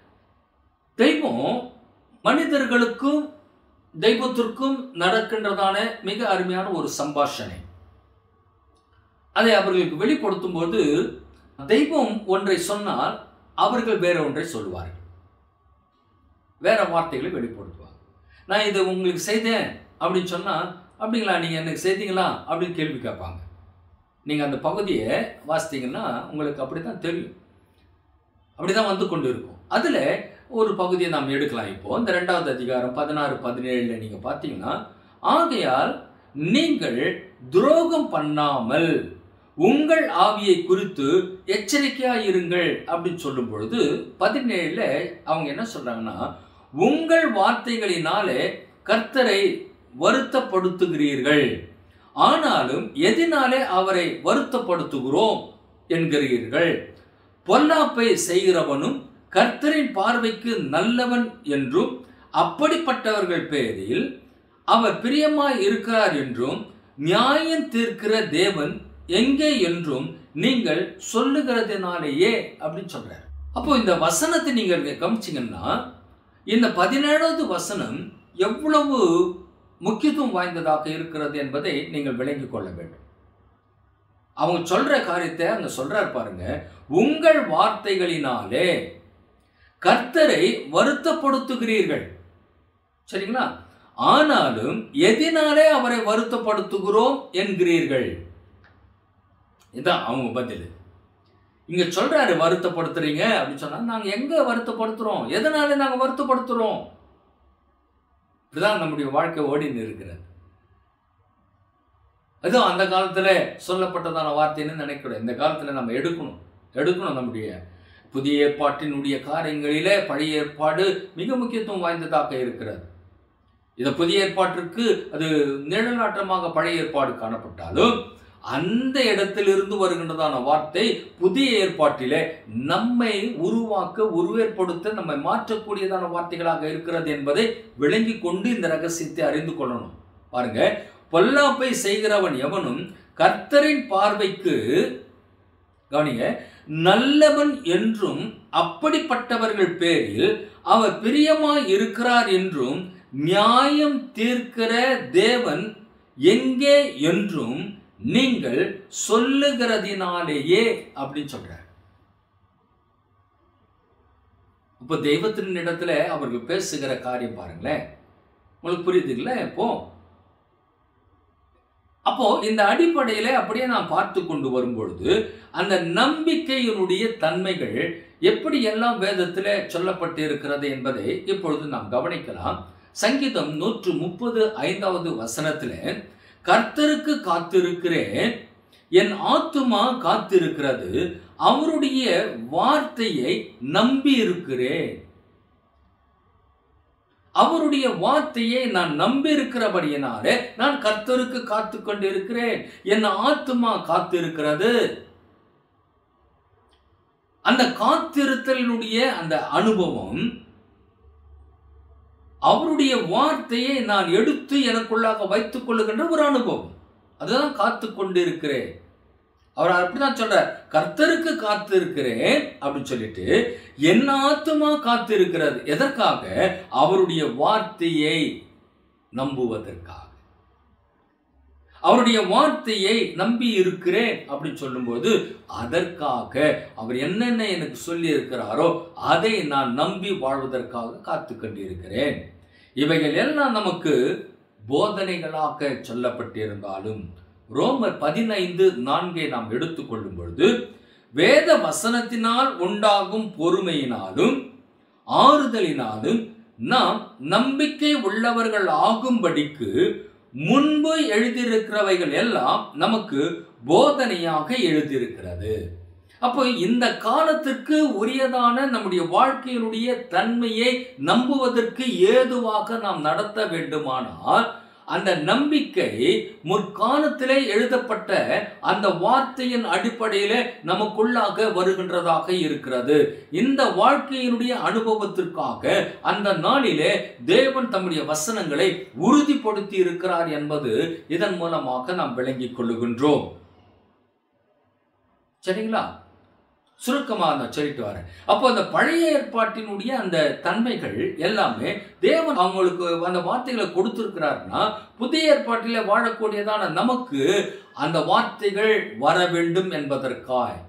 தெய்வம் மனிதர்களுக்கும் தெய்வத்திற்கும் நடக்கின்றதான மிக அருமையான ஒரு சம்பாஷணை அதை அவர்களுக்கு வெளிப்படுத்தும் போது தெய்வம் ஒன்றை சொன்னால் அவர்கள் வேற ஒன்றை சொல்லுவார்கள் வேற வார்த்தைகளை வெளிப்படுத்துவாங்க நான் இதை உங்களுக்கு செய்தேன் அப்படின்னு சொன்னால் அப்படிங்களா நீங்கள் எனக்கு செய்தீங்களா அப்படின்னு கேள்வி கேட்பாங்க நீங்கள் அந்த பகுதியை வாசித்தீங்கன்னா உங்களுக்கு அப்படி தான் தெரியும் அப்படி தான் வந்து கொண்டு இருக்கும் அதில் ஒரு பகுதியை நாம் எடுக்கலாம் இப்போ இந்த ரெண்டாவது அதிகாரம் பதினாறு பதினேழில் நீங்கள் பார்த்தீங்கன்னா ஆகையால் நீங்கள் துரோகம் பண்ணாமல் உங்கள் ஆவியை குறித்து எச்சரிக்கையாக இருங்கள் அப்படின்னு சொல்லும் பொழுது பதினேழுல அவங்க என்ன சொல்றாங்கன்னா உங்கள் வார்த்தைகளினாலே கர்த்தரை வருத்தப்படுத்துகிறீர்கள் ஆனாலும் எதினாலே அவரை வருத்தப்படுத்துகிறோம் என்கிறீர்கள் பொல்லாப்பை செய்கிறவனும் கர்த்தரின் பார்வைக்கு நல்லவன் என்றும் அப்படிப்பட்டவர்கள் பேரில் அவர் பிரியமாய் இருக்கிறார் என்றும் நியாயம் தீர்க்கிற தேவன் எங்கே என்றும் நீங்கள் சொல்லுகிறதுனாலேயே அப்படின்னு சொல்றார் அப்போ இந்த வசனத்தை நீங்கள் கவனிச்சிங்கன்னா இந்த பதினேழாவது வசனம் எவ்வளவு முக்கியத்துவம் வாய்ந்ததாக இருக்கிறது என்பதை நீங்கள் விளங்கிக் கொள்ள வேண்டும் அவங்க சொல்ற காரியத்தை அங்க சொல்றார் பாருங்க உங்கள் வார்த்தைகளினாலே கர்த்தரை வருத்தப்படுத்துகிறீர்கள் சரிங்களா ஆனாலும் எதினாலே அவரை வருத்தப்படுத்துகிறோம் என்கிறீர்கள் இதான் அவங்க பதில் இங்க சொல்றாரு வருத்தப்படுத்துறீங்க அப்படின்னு சொன்னா நாங்க எங்க வருத்தப்படுத்துறோம் எதனால நாங்க வருத்தப்படுத்துறோம் இதுதான் நம்முடைய வாழ்க்கை ஓடின்னு இருக்கிறது அதுவும் அந்த காலத்துல சொல்லப்பட்டதான வார்த்தைன்னு நினைக்கிறோம் இந்த காலத்துல நம்ம எடுக்கணும் எடுக்கணும் நம்முடைய புதிய ஏற்பாட்டினுடைய காரியங்களிலே பழைய ஏற்பாடு மிக முக்கியத்துவம் வாய்ந்ததாக இருக்கிறது இந்த புதிய ஏற்பாட்டிற்கு அது நிழலாட்டமாக பழைய ஏற்பாடு காணப்பட்டாலும் அந்த இடத்திலிருந்து வருகின்றதான வார்த்தை புதிய ஏற்பாட்டிலே நம்மை உருவாக்க உருவேற்படுத்த நம்மை மாற்றக்கூடியதான வார்த்தைகளாக இருக்கிறது என்பதை விளங்கி கொண்டு இந்த ரகசியத்தை அறிந்து கொள்ளணும் பாருங்க பொல்லாப்பை செய்கிறவன் எவனும் கர்த்தரின் பார்வைக்கு கவனிங்க நல்லவன் என்றும் அப்படிப்பட்டவர்கள் பேரில் அவர் பிரியமாய் இருக்கிறார் என்றும் நியாயம் தீர்க்கிற தேவன் எங்கே என்றும் நீங்கள் சொல்லுகிறதினாலேயே அப்படின்னு சொல்றார் இப்போ தெய்வத்தின் இடத்துல அவர்கள் பேசுகிற காரியம் பாருங்களேன் உங்களுக்கு புரியுது இல்லை இப்போ அப்போ இந்த அடிப்படையில அப்படியே நாம் பார்த்து கொண்டு வரும்பொழுது அந்த நம்பிக்கையினுடைய தன்மைகள் எப்படி எல்லாம் வேதத்தில் சொல்லப்பட்டு இருக்கிறது என்பதை இப்பொழுது நாம் கவனிக்கலாம் சங்கீதம் நூற்று முப்பது ஐந்தாவது வசனத்துல கர்த்தருக்கு காத்திருக்கிறேன் என் ஆத்துமா காத்திருக்கிறது அவருடைய வார்த்தையை நம்பி இருக்கிறேன் அவருடைய வார்த்தையை நான் நம்பி இருக்கிறபடியினாலே நான் கர்த்தருக்கு காத்து கொண்டிருக்கிறேன் என் ஆத்துமா காத்திருக்கிறது அந்த காத்திருத்தலினுடைய அந்த அனுபவம் அவருடைய வார்த்தையை நான் எடுத்து எனக்குள்ளாக வைத்துக் கொள்ளுகின்ற ஒரு அனுபவம் அதுதான் காத்து கொண்டிருக்கிறேன் அவர் அப்படிதான் சொல்றார் கர்த்தருக்கு காத்து இருக்கிறேன் அப்படின்னு சொல்லிட்டு என் ஆத்துமா காத்து இருக்கிறது எதற்காக அவருடைய வார்த்தையை நம்புவதற்காக அவருடைய வார்த்தையை நம்பி இருக்கிறேன் அப்படின்னு சொல்லும்போது அதற்காக அவர் என்னென்ன எனக்கு சொல்லி இருக்கிறாரோ அதை நான் நம்பி வாழ்வதற்காக காத்து கொண்டிருக்கிறேன் இவைகள் எல்லாம் நமக்கு போதனைகளாக சொல்லப்பட்டிருந்தாலும் ரோமர் பதினைந்து நான்கை நாம் எடுத்துக்கொள்ளும் பொழுது வேத வசனத்தினால் உண்டாகும் பொறுமையினாலும் ஆறுதலினாலும் நாம் நம்பிக்கை உள்ளவர்கள் ஆகும்படிக்கு முன்பு எழுதியிருக்கிறவைகள் எல்லாம் நமக்கு போதனையாக எழுதியிருக்கிறது அப்போ இந்த காலத்திற்கு உரியதான நம்முடைய வாழ்க்கையினுடைய தன்மையை நம்புவதற்கு ஏதுவாக நாம் நடத்த வேண்டுமானால் அந்த நம்பிக்கை முற்காலத்திலே எழுதப்பட்ட அந்த வார்த்தையின் அடிப்படையிலே நமக்குள்ளாக வருகின்றதாக இருக்கிறது இந்த வாழ்க்கையினுடைய அனுபவத்திற்காக அந்த நாளிலே தேவன் தம்முடைய வசனங்களை உறுதிப்படுத்தி இருக்கிறார் என்பது இதன் மூலமாக நாம் விளங்கிக் கொள்ளுகின்றோம் சரிங்களா சுருக்கமாக நான் சொல்லிட்டு வரேன் அப்போ அந்த பழைய ஏற்பாட்டினுடைய அந்த தன்மைகள் எல்லாமே தேவன் அவங்களுக்கு அந்த வார்த்தைகளை கொடுத்திருக்கிறாருன்னா புதிய ஏற்பாட்டிலே வாழக்கூடியதான நமக்கு அந்த வார்த்தைகள் வர வேண்டும் என்பதற்காய்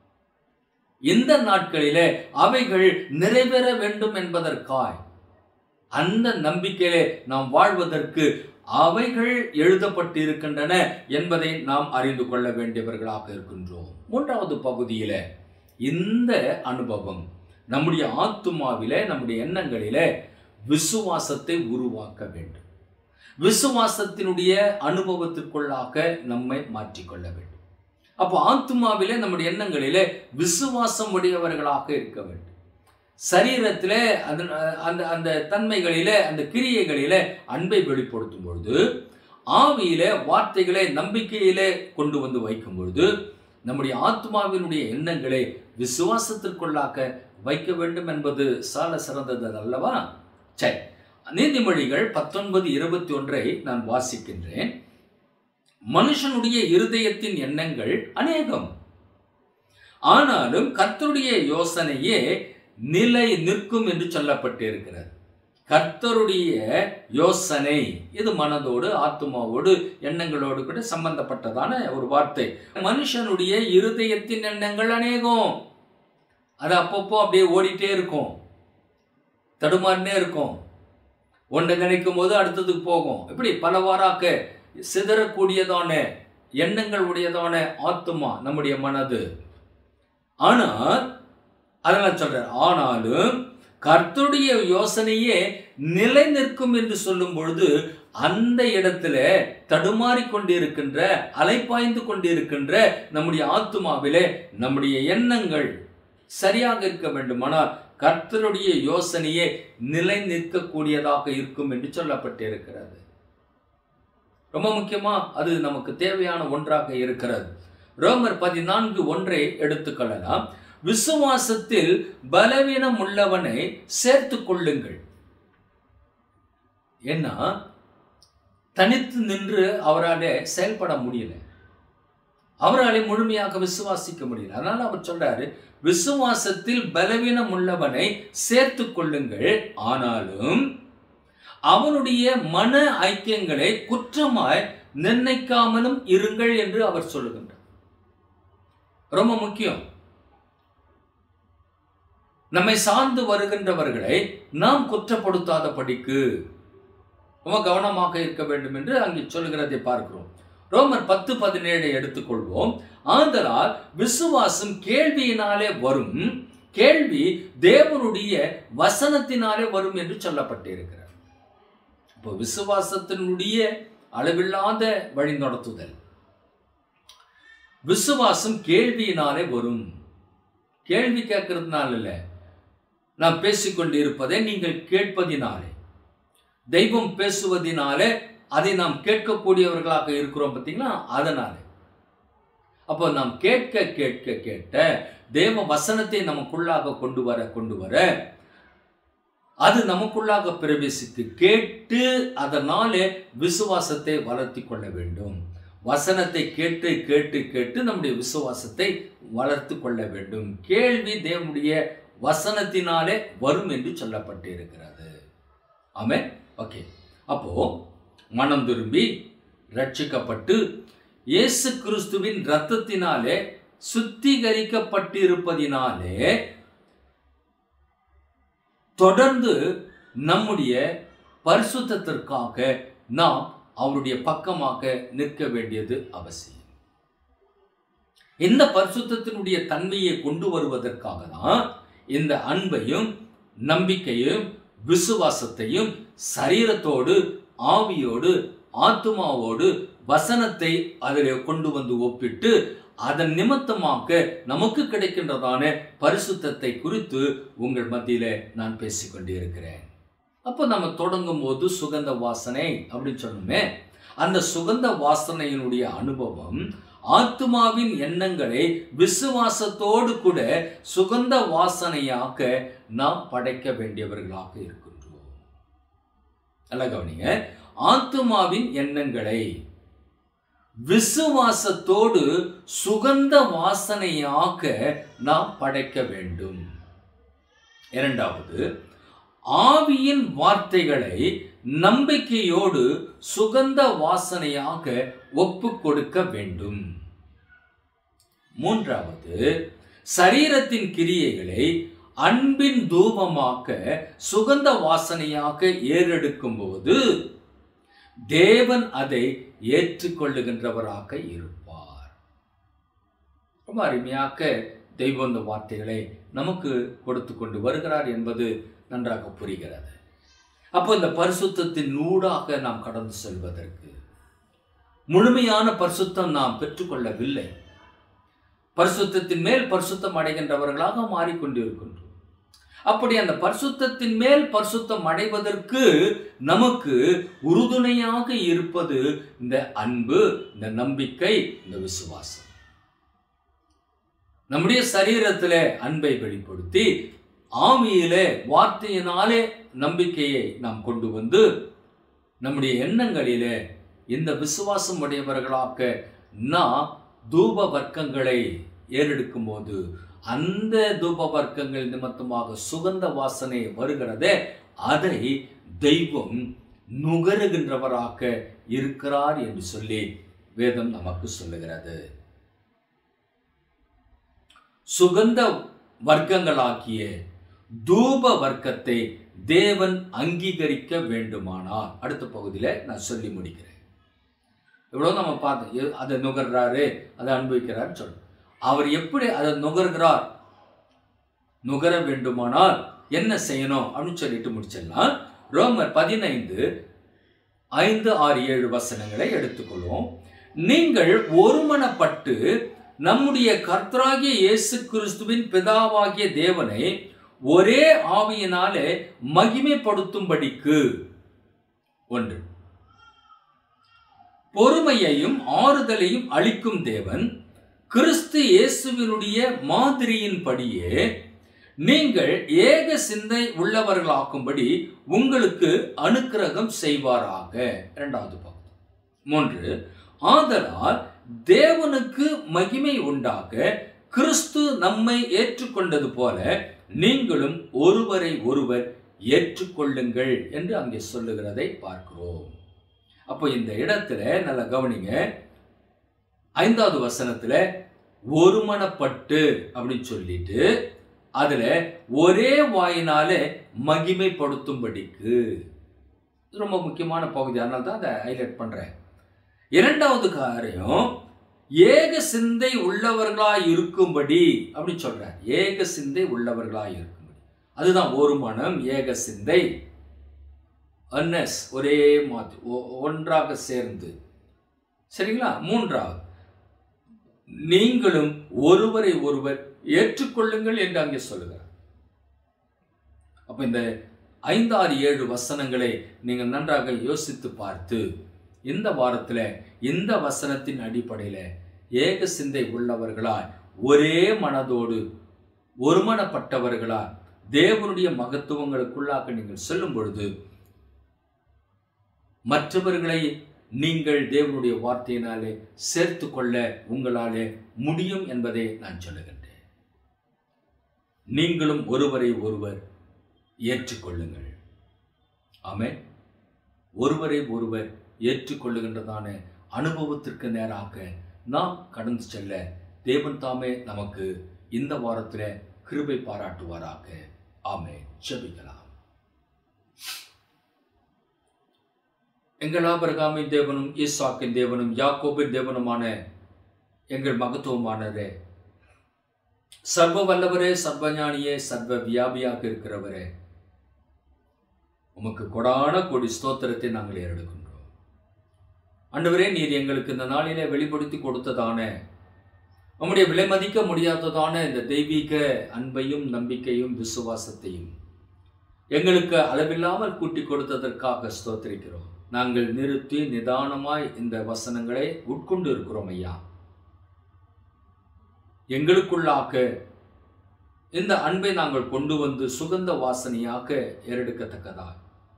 இந்த நாட்களிலே அவைகள் நிறைவேற வேண்டும் என்பதற்காய் அந்த நம்பிக்கையிலே நாம் வாழ்வதற்கு அவைகள் எழுதப்பட்டிருக்கின்றன என்பதை நாம் அறிந்து கொள்ள வேண்டியவர்களாக இருக்கின்றோம் மூன்றாவது பகுதியில இந்த அனுபவம் நம்முடைய ஆத்துமாவிலே நம்முடைய எண்ணங்களிலே விசுவாசத்தை உருவாக்க வேண்டும் விசுவாசத்தினுடைய அனுபவத்திற்குள்ளாக நம்மை மாற்றிக்கொள்ள வேண்டும் அப்போ ஆத்துமாவிலே நம்முடைய எண்ணங்களிலே விசுவாசம் உடையவர்களாக இருக்க வேண்டும் சரீரத்திலே அது அந்த அந்த தன்மைகளிலே அந்த கிரியைகளிலே அன்பை வெளிப்படுத்தும் பொழுது ஆவியிலே வார்த்தைகளை நம்பிக்கையிலே கொண்டு வந்து வைக்கும் பொழுது நம்முடைய ஆத்மாவினுடைய எண்ணங்களை விசுவாசத்திற்குள்ளாக்க வைக்க வேண்டும் என்பது சால சிறந்தது அல்லவா சரி நீதிமொழிகள் பத்தொன்பது இருபத்தி ஒன்றை நான் வாசிக்கின்றேன் மனுஷனுடைய இருதயத்தின் எண்ணங்கள் அநேகம் ஆனாலும் கர்த்தருடைய யோசனையே நிலை நிற்கும் என்று சொல்லப்பட்டிருக்கிறது கர்த்தருடைய யோசனை இது மனதோடு ஆத்மாவோடு எண்ணங்களோடு கூட சம்பந்தப்பட்டதான ஒரு வார்த்தை மனுஷனுடைய இருதயத்தின் எண்ணங்கள் அநேகம் அது அப்பப்போ அப்படியே ஓடிட்டே இருக்கும் தடுமாறினே இருக்கும் ஒன்றை நினைக்கும் போது அடுத்ததுக்கு போகும் இப்படி பலவாறாக்க சிதறக்கூடியதான எண்ணங்கள் உடையதான ஆத்மா நம்முடைய மனது ஆனால் அதெல்லாம் சொல்றார் ஆனாலும் கர்த்தருடைய யோசனையே நிலை நிற்கும் என்று சொல்லும் பொழுது அந்த இடத்துல தடுமாறி கொண்டிருக்கின்ற அலைப்பாய்ந்து கொண்டிருக்கின்ற நம்முடைய ஆத்மாவிலே நம்முடைய எண்ணங்கள் சரியாக இருக்க வேண்டுமானால் கர்த்தருடைய யோசனையே நிலை நிற்கக்கூடியதாக இருக்கும் என்று சொல்லப்பட்டிருக்கிறது ரொம்ப முக்கியமா அது நமக்கு தேவையான ஒன்றாக இருக்கிறது ரோமர் பதினான்கு ஒன்றை எடுத்துக்கொள்ளலாம் விசுவாசத்தில் பலவீனம் உள்ளவனை சேர்த்து கொள்ளுங்கள் ஏன்னா தனித்து நின்று அவராலே செயல்பட முடியல அவராலே முழுமையாக விசுவாசிக்க முடியல அதனால அவர் சொல்றாரு விசுவாசத்தில் பலவீனம் உள்ளவனை சேர்த்து கொள்ளுங்கள் ஆனாலும் அவனுடைய மன ஐக்கியங்களை குற்றமாய் நிர்ணயிக்காமலும் இருங்கள் என்று அவர் சொல்லுகின்றார் ரொம்ப முக்கியம் நம்மை சார்ந்து வருகின்றவர்களை நாம் குற்றப்படுத்தாத படிக்கு ரொம்ப கவனமாக இருக்க வேண்டும் என்று அங்கே சொல்கிறதை பார்க்கிறோம் ரோமர் பத்து பதினேழை எடுத்துக்கொள்வோம் ஆதலால் விசுவாசம் கேள்வியினாலே வரும் கேள்வி தேவனுடைய வசனத்தினாலே வரும் என்று சொல்லப்பட்டிருக்கிறார் இப்போ விசுவாசத்தினுடைய அளவில்லாத வழி நடத்துதல் விசுவாசம் கேள்வியினாலே வரும் கேள்வி கேட்கறதுனால இல்லை நாம் பேசிக்கொண்டு இருப்பதை நீங்கள் கேட்பதினாலே தெய்வம் பேசுவதினாலே அதை நாம் கேட்கக்கூடியவர்களாக இருக்கிறோம் பார்த்தீங்களா அதனாலே அப்போ நாம் கேட்க கேட்க கேட்ட தேவ வசனத்தை நமக்குள்ளாக கொண்டு வர கொண்டு வர அது நமக்குள்ளாக பிரவேசித்து கேட்டு அதனாலே விசுவாசத்தை வளர்த்தி கொள்ள வேண்டும் வசனத்தை கேட்டு கேட்டு கேட்டு நம்முடைய விசுவாசத்தை வளர்த்து கொள்ள வேண்டும் கேள்வி தேவனுடைய வசனத்தினாலே வரும் என்று சொல்லப்பட்டிருக்கிறது ஆமே ஓகே அப்போ மனம் திரும்பி ரட்சிக்கப்பட்டு இயேசு கிறிஸ்துவின் இரத்தத்தினாலே சுத்திகரிக்கப்பட்டிருப்பதினாலே தொடர்ந்து நம்முடைய பரிசுத்தத்திற்காக நாம் அவருடைய பக்கமாக நிற்க வேண்டியது அவசியம் இந்த பரிசுத்தத்தினுடைய தன்மையை கொண்டு வருவதற்காக தான் இந்த அன்பையும் நம்பிக்கையும் விசுவாசத்தையும் சரீரத்தோடு ஆவியோடு ஆத்துமாவோடு வசனத்தை அதில் கொண்டு வந்து ஒப்பிட்டு அதன் நிமித்தமாக நமக்கு கிடைக்கின்றதான பரிசுத்தத்தை குறித்து உங்கள் மத்தியில நான் பேசிக்கொண்டே இருக்கிறேன் அப்போ நம்ம தொடங்கும் போது சுகந்த வாசனை அப்படின்னு சொன்னோமே அந்த சுகந்த வாசனையினுடைய அனுபவம் ஆத்மாவின் எண்ணங்களை விசுவாசத்தோடு கூட சுகந்த வாசனையாக நாம் படைக்க வேண்டியவர்களாக இருக்கின்றோம் நல்ல கவனிங்க ஆத்மாவின் எண்ணங்களை விசுவாசத்தோடு சுகந்த வாசனையாக நாம் படைக்க வேண்டும் இரண்டாவது ஆவியின் வார்த்தைகளை நம்பிக்கையோடு சுகந்த வாசனையாக ஒப்பு கொடுக்க வேண்டும் மூன்றாவது சரீரத்தின் கிரியைகளை அன்பின் தூபமாக்க சுகந்த வாசனையாக ஏறெடுக்கும் போது தேவன் அதை ஏற்றுக்கொள்ளுகின்றவராக இருப்பார் ரொம்ப அருமையாக தெய்வம் இந்த வார்த்தைகளை நமக்கு கொடுத்து கொண்டு வருகிறார் என்பது நன்றாக புரிகிறது அப்போ இந்த பரிசுத்தத்தின் ஊடாக நாம் கடந்து செல்வதற்கு முழுமையான பரிசுத்தம் நாம் பெற்றுக்கொள்ளவில்லை பரிசுத்தத்தின் மேல் பரிசுத்தம் அடைகின்றவர்களாக மாறிக்கொண்டிருக்கின்றோம் அப்படி அந்த பரிசுத்தத்தின் மேல் பரிசுத்தம் அடைவதற்கு நமக்கு உறுதுணையாக இருப்பது இந்த அன்பு இந்த நம்பிக்கை இந்த விசுவாசம் நம்முடைய சரீரத்திலே அன்பை வெளிப்படுத்தி ஆவியிலே வார்த்தையினாலே நம்பிக்கையை நாம் கொண்டு வந்து நம்முடைய எண்ணங்களிலே இந்த விசுவாசம் உடையவர்களாக நாம் தூப வர்க்கங்களை ஏறெடுக்கும் போது அந்த தூப வர்க்கங்கள் நிமித்தமாக சுகந்த வாசனை வருகிறதே அதை தெய்வம் நுகருகின்றவராக இருக்கிறார் என்று சொல்லி வேதம் நமக்கு சொல்லுகிறது சுகந்த வர்க்கங்களாகிய தூப வர்க்கத்தை தேவன் அங்கீகரிக்க வேண்டுமானால் அடுத்த பகுதியில் நான் சொல்லி முடிக்கிறேன் இவ்வளோ நம்ம பார்த்தோம் எ- அதை நுகர்றாரு அதை அனுபவிக்கிறார்னு சொல்றோம் அவர் எப்படி அதை நுகர்கிறார் நுகர வேண்டுமானால் என்ன செய்யணும் அப்படின்னு சொல்லிட்டு முடிச்சிடலாம் ரோமர் பதினைந்து ஐந்து ஆறு ஏழு வசனங்களை எடுத்துக்கொள்வோம் நீங்கள் ஒருமனப்பட்டு நம்முடைய கர்த்தராகிய இயேசு கிறிஸ்துவின் பிதாவாகிய தேவனை ஒரே ஆவியினாலே மகிமைப்படுத்தும்படிக்கு ஒன்று பொறுமையையும் ஆறுதலையும் அளிக்கும் தேவன் கிறிஸ்து இயேசுவினுடைய மாதிரியின்படியே நீங்கள் ஏக சிந்தை உள்ளவர்களாக்கும்படி உங்களுக்கு அனுக்கிரகம் செய்வாராக இரண்டாவது பகுதி மூன்று ஆதலால் தேவனுக்கு மகிமை உண்டாக கிறிஸ்து நம்மை ஏற்றுக்கொண்டது போல நீங்களும் ஒருவரை ஒருவர் ஏற்றுக்கொள்ளுங்கள் என்று அங்கே சொல்லுகிறதை பார்க்கிறோம் அப்போ இந்த இடத்துல நல்லா கவனிங்க ஐந்தாவது வசனத்துல ஒருமனப்பட்டு அப்படின்னு சொல்லிட்டு அதுல ஒரே வாயினாலே மகிமைப்படுத்தும்படிக்கு இது ரொம்ப முக்கியமான பகுதி அதனால தான் அதை ஹைலைட் பண்றேன் இரண்டாவது காரியம் ஏக சிந்தை உள்ளவர்களாய் இருக்கும்படி அப்படின்னு சொல்றார் ஏக சிந்தை உள்ளவர்களாய் இருக்கும்படி அதுதான் ஒரு மனம் ஏக சிந்தை அன்னஸ் ஒரே மாதிரி ஒ- ஒன்றாக சேர்ந்து சரிங்களா மூன்றாவது நீங்களும் ஒருவரை ஒருவர் ஏற்றுக்கொள்ளுங்கள் என்று அங்கே சொல்லுகிறார் அப்ப இந்த ஐந்து ஆறு ஏழு வசனங்களை நீங்கள் நன்றாக யோசித்து பார்த்து இந்த வாரத்தில் இந்த வசனத்தின் அடிப்படையில் ஏக சிந்தை உள்ளவர்களாய் ஒரே மனதோடு ஒருமனப்பட்டவர்களாய் தேவனுடைய மகத்துவங்களுக்குள்ளாக நீங்கள் செல்லும் பொழுது மற்றவர்களை நீங்கள் தேவனுடைய வார்த்தையினாலே சேர்த்து கொள்ள உங்களாலே முடியும் என்பதை நான் சொல்லுகின்றேன் நீங்களும் ஒருவரை ஒருவர் ஏற்றுக்கொள்ளுங்கள் ஆமென் ஒருவரை ஒருவர் ஏற்றுக்கொள்ளுகின்றதான அனுபவத்திற்கு நேராக நாம் கடந்து செல்ல தேவன் தாமே நமக்கு இந்த வாரத்தில் கிருபை பாராட்டுவாராக ஆமென் ஜெபிக்கலாம் எங்கள் ஆபரகாமின் தேவனும் ஈசாக்கின் தேவனும் யாக்கோபின் தேவனுமான எங்கள் மகத்துவமானதே சர்வ வல்லவரே சர்வஞானியே சர்வ வியாபியாக இருக்கிறவரே உமக்கு கொடான கொடி ஸ்தோத்திரத்தை நாங்கள் ஏறெடுக்கின்றோம் ஆண்டவரே நீர் எங்களுக்கு இந்த நாளிலே வெளிப்படுத்தி கொடுத்ததான நம்முடைய விலை மதிக்க முடியாததான இந்த தெய்வீக அன்பையும் நம்பிக்கையும் விசுவாசத்தையும் எங்களுக்கு அளவில்லாமல் கூட்டி கொடுத்ததற்காக ஸ்தோத்திரிக்கிறோம் நாங்கள் நிறுத்தி நிதானமாய் இந்த வசனங்களை உட்கொண்டு இருக்கிறோம் ஐயா எங்களுக்குள்ளாக இந்த அன்பை நாங்கள் கொண்டு வந்து சுகந்த வாசனையாக ஏறெடுக்கத்தக்கதாய்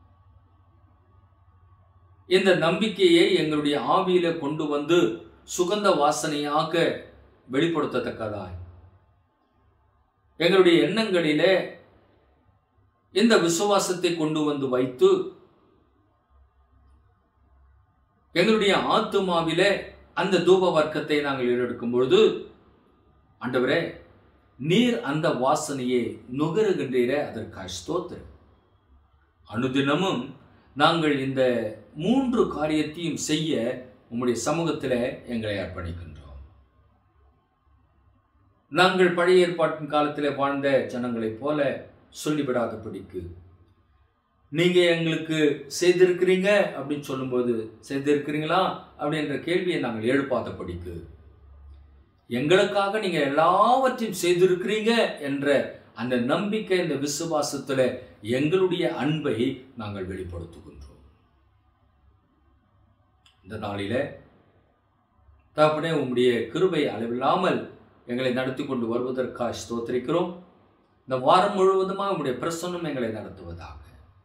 இந்த நம்பிக்கையை எங்களுடைய ஆவியில கொண்டு வந்து சுகந்த வாசனையாக வெளிப்படுத்தத்தக்கதாய் எங்களுடைய எண்ணங்களிலே இந்த விசுவாசத்தை கொண்டு வந்து வைத்து எங்களுடைய ஆத்துமாவிலே அந்த தூப வர்க்கத்தை நாங்கள் ஈடெடுக்கும் பொழுது ஆண்டவரே நீர் அந்த வாசனையை நுகருகின்றீரே அதற்காக ஸ்தோத்திரம் அனுதினமும் நாங்கள் இந்த மூன்று காரியத்தையும் செய்ய உம்முடைய சமூகத்தில் எங்களை அர்ப்பணிக்கின்றோம் நாங்கள் பழைய ஏற்பாட்டின் காலத்தில் வாழ்ந்த ஜனங்களைப் போல சொல்லிவிடாதபடிக்கு நீங்க எங்களுக்கு செய்திருக்கிறீங்க அப்படின்னு சொல்லும்போது செய்திருக்கிறீங்களா அப்படின்ற கேள்வியை நாங்கள் எழுப்பாதபடிக்கு எங்களுக்காக நீங்க எல்லாவற்றையும் செய்திருக்கிறீங்க என்ற அந்த நம்பிக்கை இந்த விசுவாசத்துல எங்களுடைய அன்பை நாங்கள் வெளிப்படுத்துகின்றோம் இந்த நாளில தகப்பனே உம்முடைய கிருபை அளவில்லாமல் எங்களை நடத்தி கொண்டு வருவதற்காக ஸ்தோத்திரிக்கிறோம் இந்த வாரம் முழுவதுமாக உம்முடைய பிரசன்னம் எங்களை நடத்துவதாக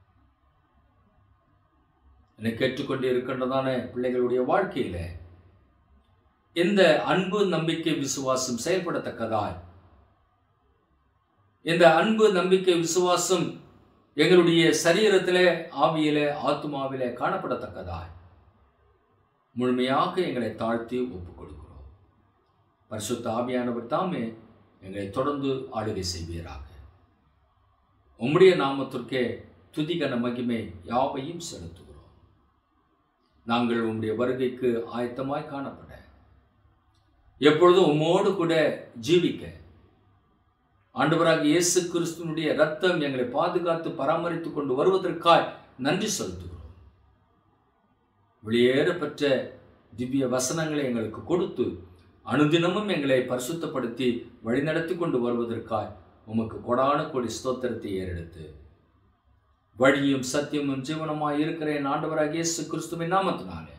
என்னை கேட்டுக்கொண்டு இருக்கின்றதான பிள்ளைகளுடைய வாழ்க்கையில இந்த அன்பு நம்பிக்கை விசுவாசம் செயல்படத்தக்கதாய் இந்த அன்பு நம்பிக்கை விசுவாசம் எங்களுடைய சரீரத்திலே ஆவியிலே ஆத்மாவிலே காணப்படத்தக்கதாய் முழுமையாக எங்களை தாழ்த்தி ஒப்புக் கொடுக்கிறோம் பரிசுத்த ஆவியானவர் தாமே எங்களை தொடர்ந்து ஆளுகை செய்வீராக உம்முடைய நாமத்திற்கே துதிகன மகிமை யாவையும் செலுத்துகிறோம் நாங்கள் உம்முடைய வருகைக்கு ஆயத்தமாய் காணப்பட எப்பொழுதும் உம்மோடு கூட ஜீவிக்க ஆண்டவராக இயேசு கிறிஸ்துவனுடைய ரத்தம் எங்களை பாதுகாத்து பராமரித்துக் கொண்டு வருவதற்காய் நன்றி செலுத்துகிறோம் வெளியேறப்பெற்ற திவ்ய வசனங்களை எங்களுக்கு கொடுத்து அனுதினமும் எங்களை பரிசுத்தப்படுத்தி வழிநடத்தி கொண்டு வருவதற்காய் உமக்கு கொடான கொடி ஸ்தோத்திரத்தை ஏறெடுத்து வழியும் சத்தியமும் ஜீவனமாய் இருக்கிற என் ஆண்டவராக இயேசு கிறிஸ்துவின் நாமத்தினாலே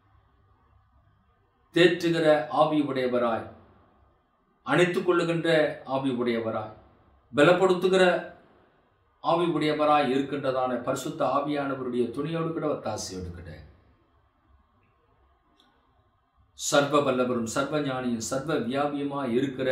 தேற்றுகிற ஆவி உடையவராய் அணைத்துக் கொள்ளுகின்ற ஆவி உடையவராய் பலப்படுத்துகிற ஆவி உடையவராய் இருக்கின்றதான பரிசுத்த ஆவியானவருடைய துணியோடு கூட ஒத்தாசையோடு கூட சர்வ வல்லவரும் சர்வ ஞானியும் சர்வ வியாபியமாய் இருக்கிற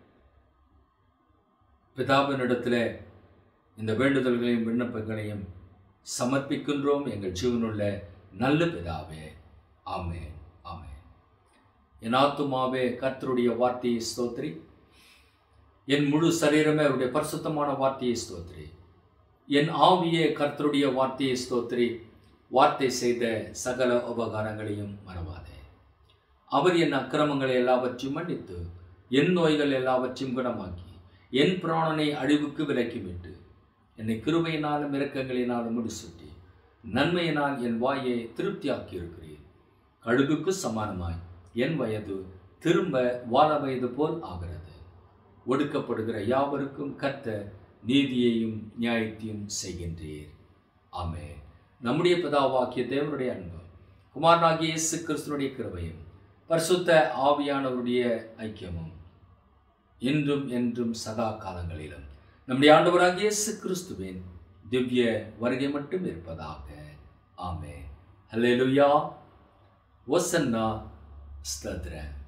பிதாவினிடத்தில் இந்த வேண்டுதல்களையும் விண்ணப்பங்களையும் சமர்ப்பிக்கின்றோம் எங்கள் ஜீவனுள்ள நல்ல பிதாவே ஆமென் ஆமென் என் ஆத்துமாவே கர்த்தருடைய வார்த்தையை ஸ்தோத்திரி என் முழு சரீரமே அவருடைய பரிசுத்தமான வார்த்தையை ஸ்தோத்திரி என் ஆவியே கர்த்தருடைய வார்த்தையை ஸ்தோத்திரி வார்த்தை செய்த சகல உபகாரங்களையும் மறவாதே அவர் என் அக்கிரமங்களை எல்லாவற்றையும் மன்னித்து என் நோய்கள் எல்லாவற்றையும் குணமாக்கி என் பிராணனை அழிவுக்கு விலக்கிவிட்டு என்னை கிருபையினாலும் இரக்கங்களினாலும் முடிசூட்டி நன்மையினால் என் வாயை திருப்தியாக்கி இருக்கிறீர் கழுகுக்கு சமானமாய் என் வயது திரும்ப வாழ வயது போல் ஆகிறது ஒடுக்கப்படுகிற யாவருக்கும் கத்த நீதியையும் நியாயத்தையும் செய்கின்றீர் ஆமே நம்முடைய பிதாவாக்கிய தேவனுடைய அன்பு குமாரனாகிய இயேசு கிறிஸ்துனுடைய கிருபையும் பரிசுத்த ஆவியானவருடைய ஐக்கியமும் இன்றும் என்றும் சதா காலங்களிலும் நம்முடைய ஆண்டவராகிய இயேசு கிறிஸ்துவின் திவ்ய வருகை மட்டும் இருப்பதாக ஆமே ஹல்லேலூயா ஒசன்னா ஸ்தத்ர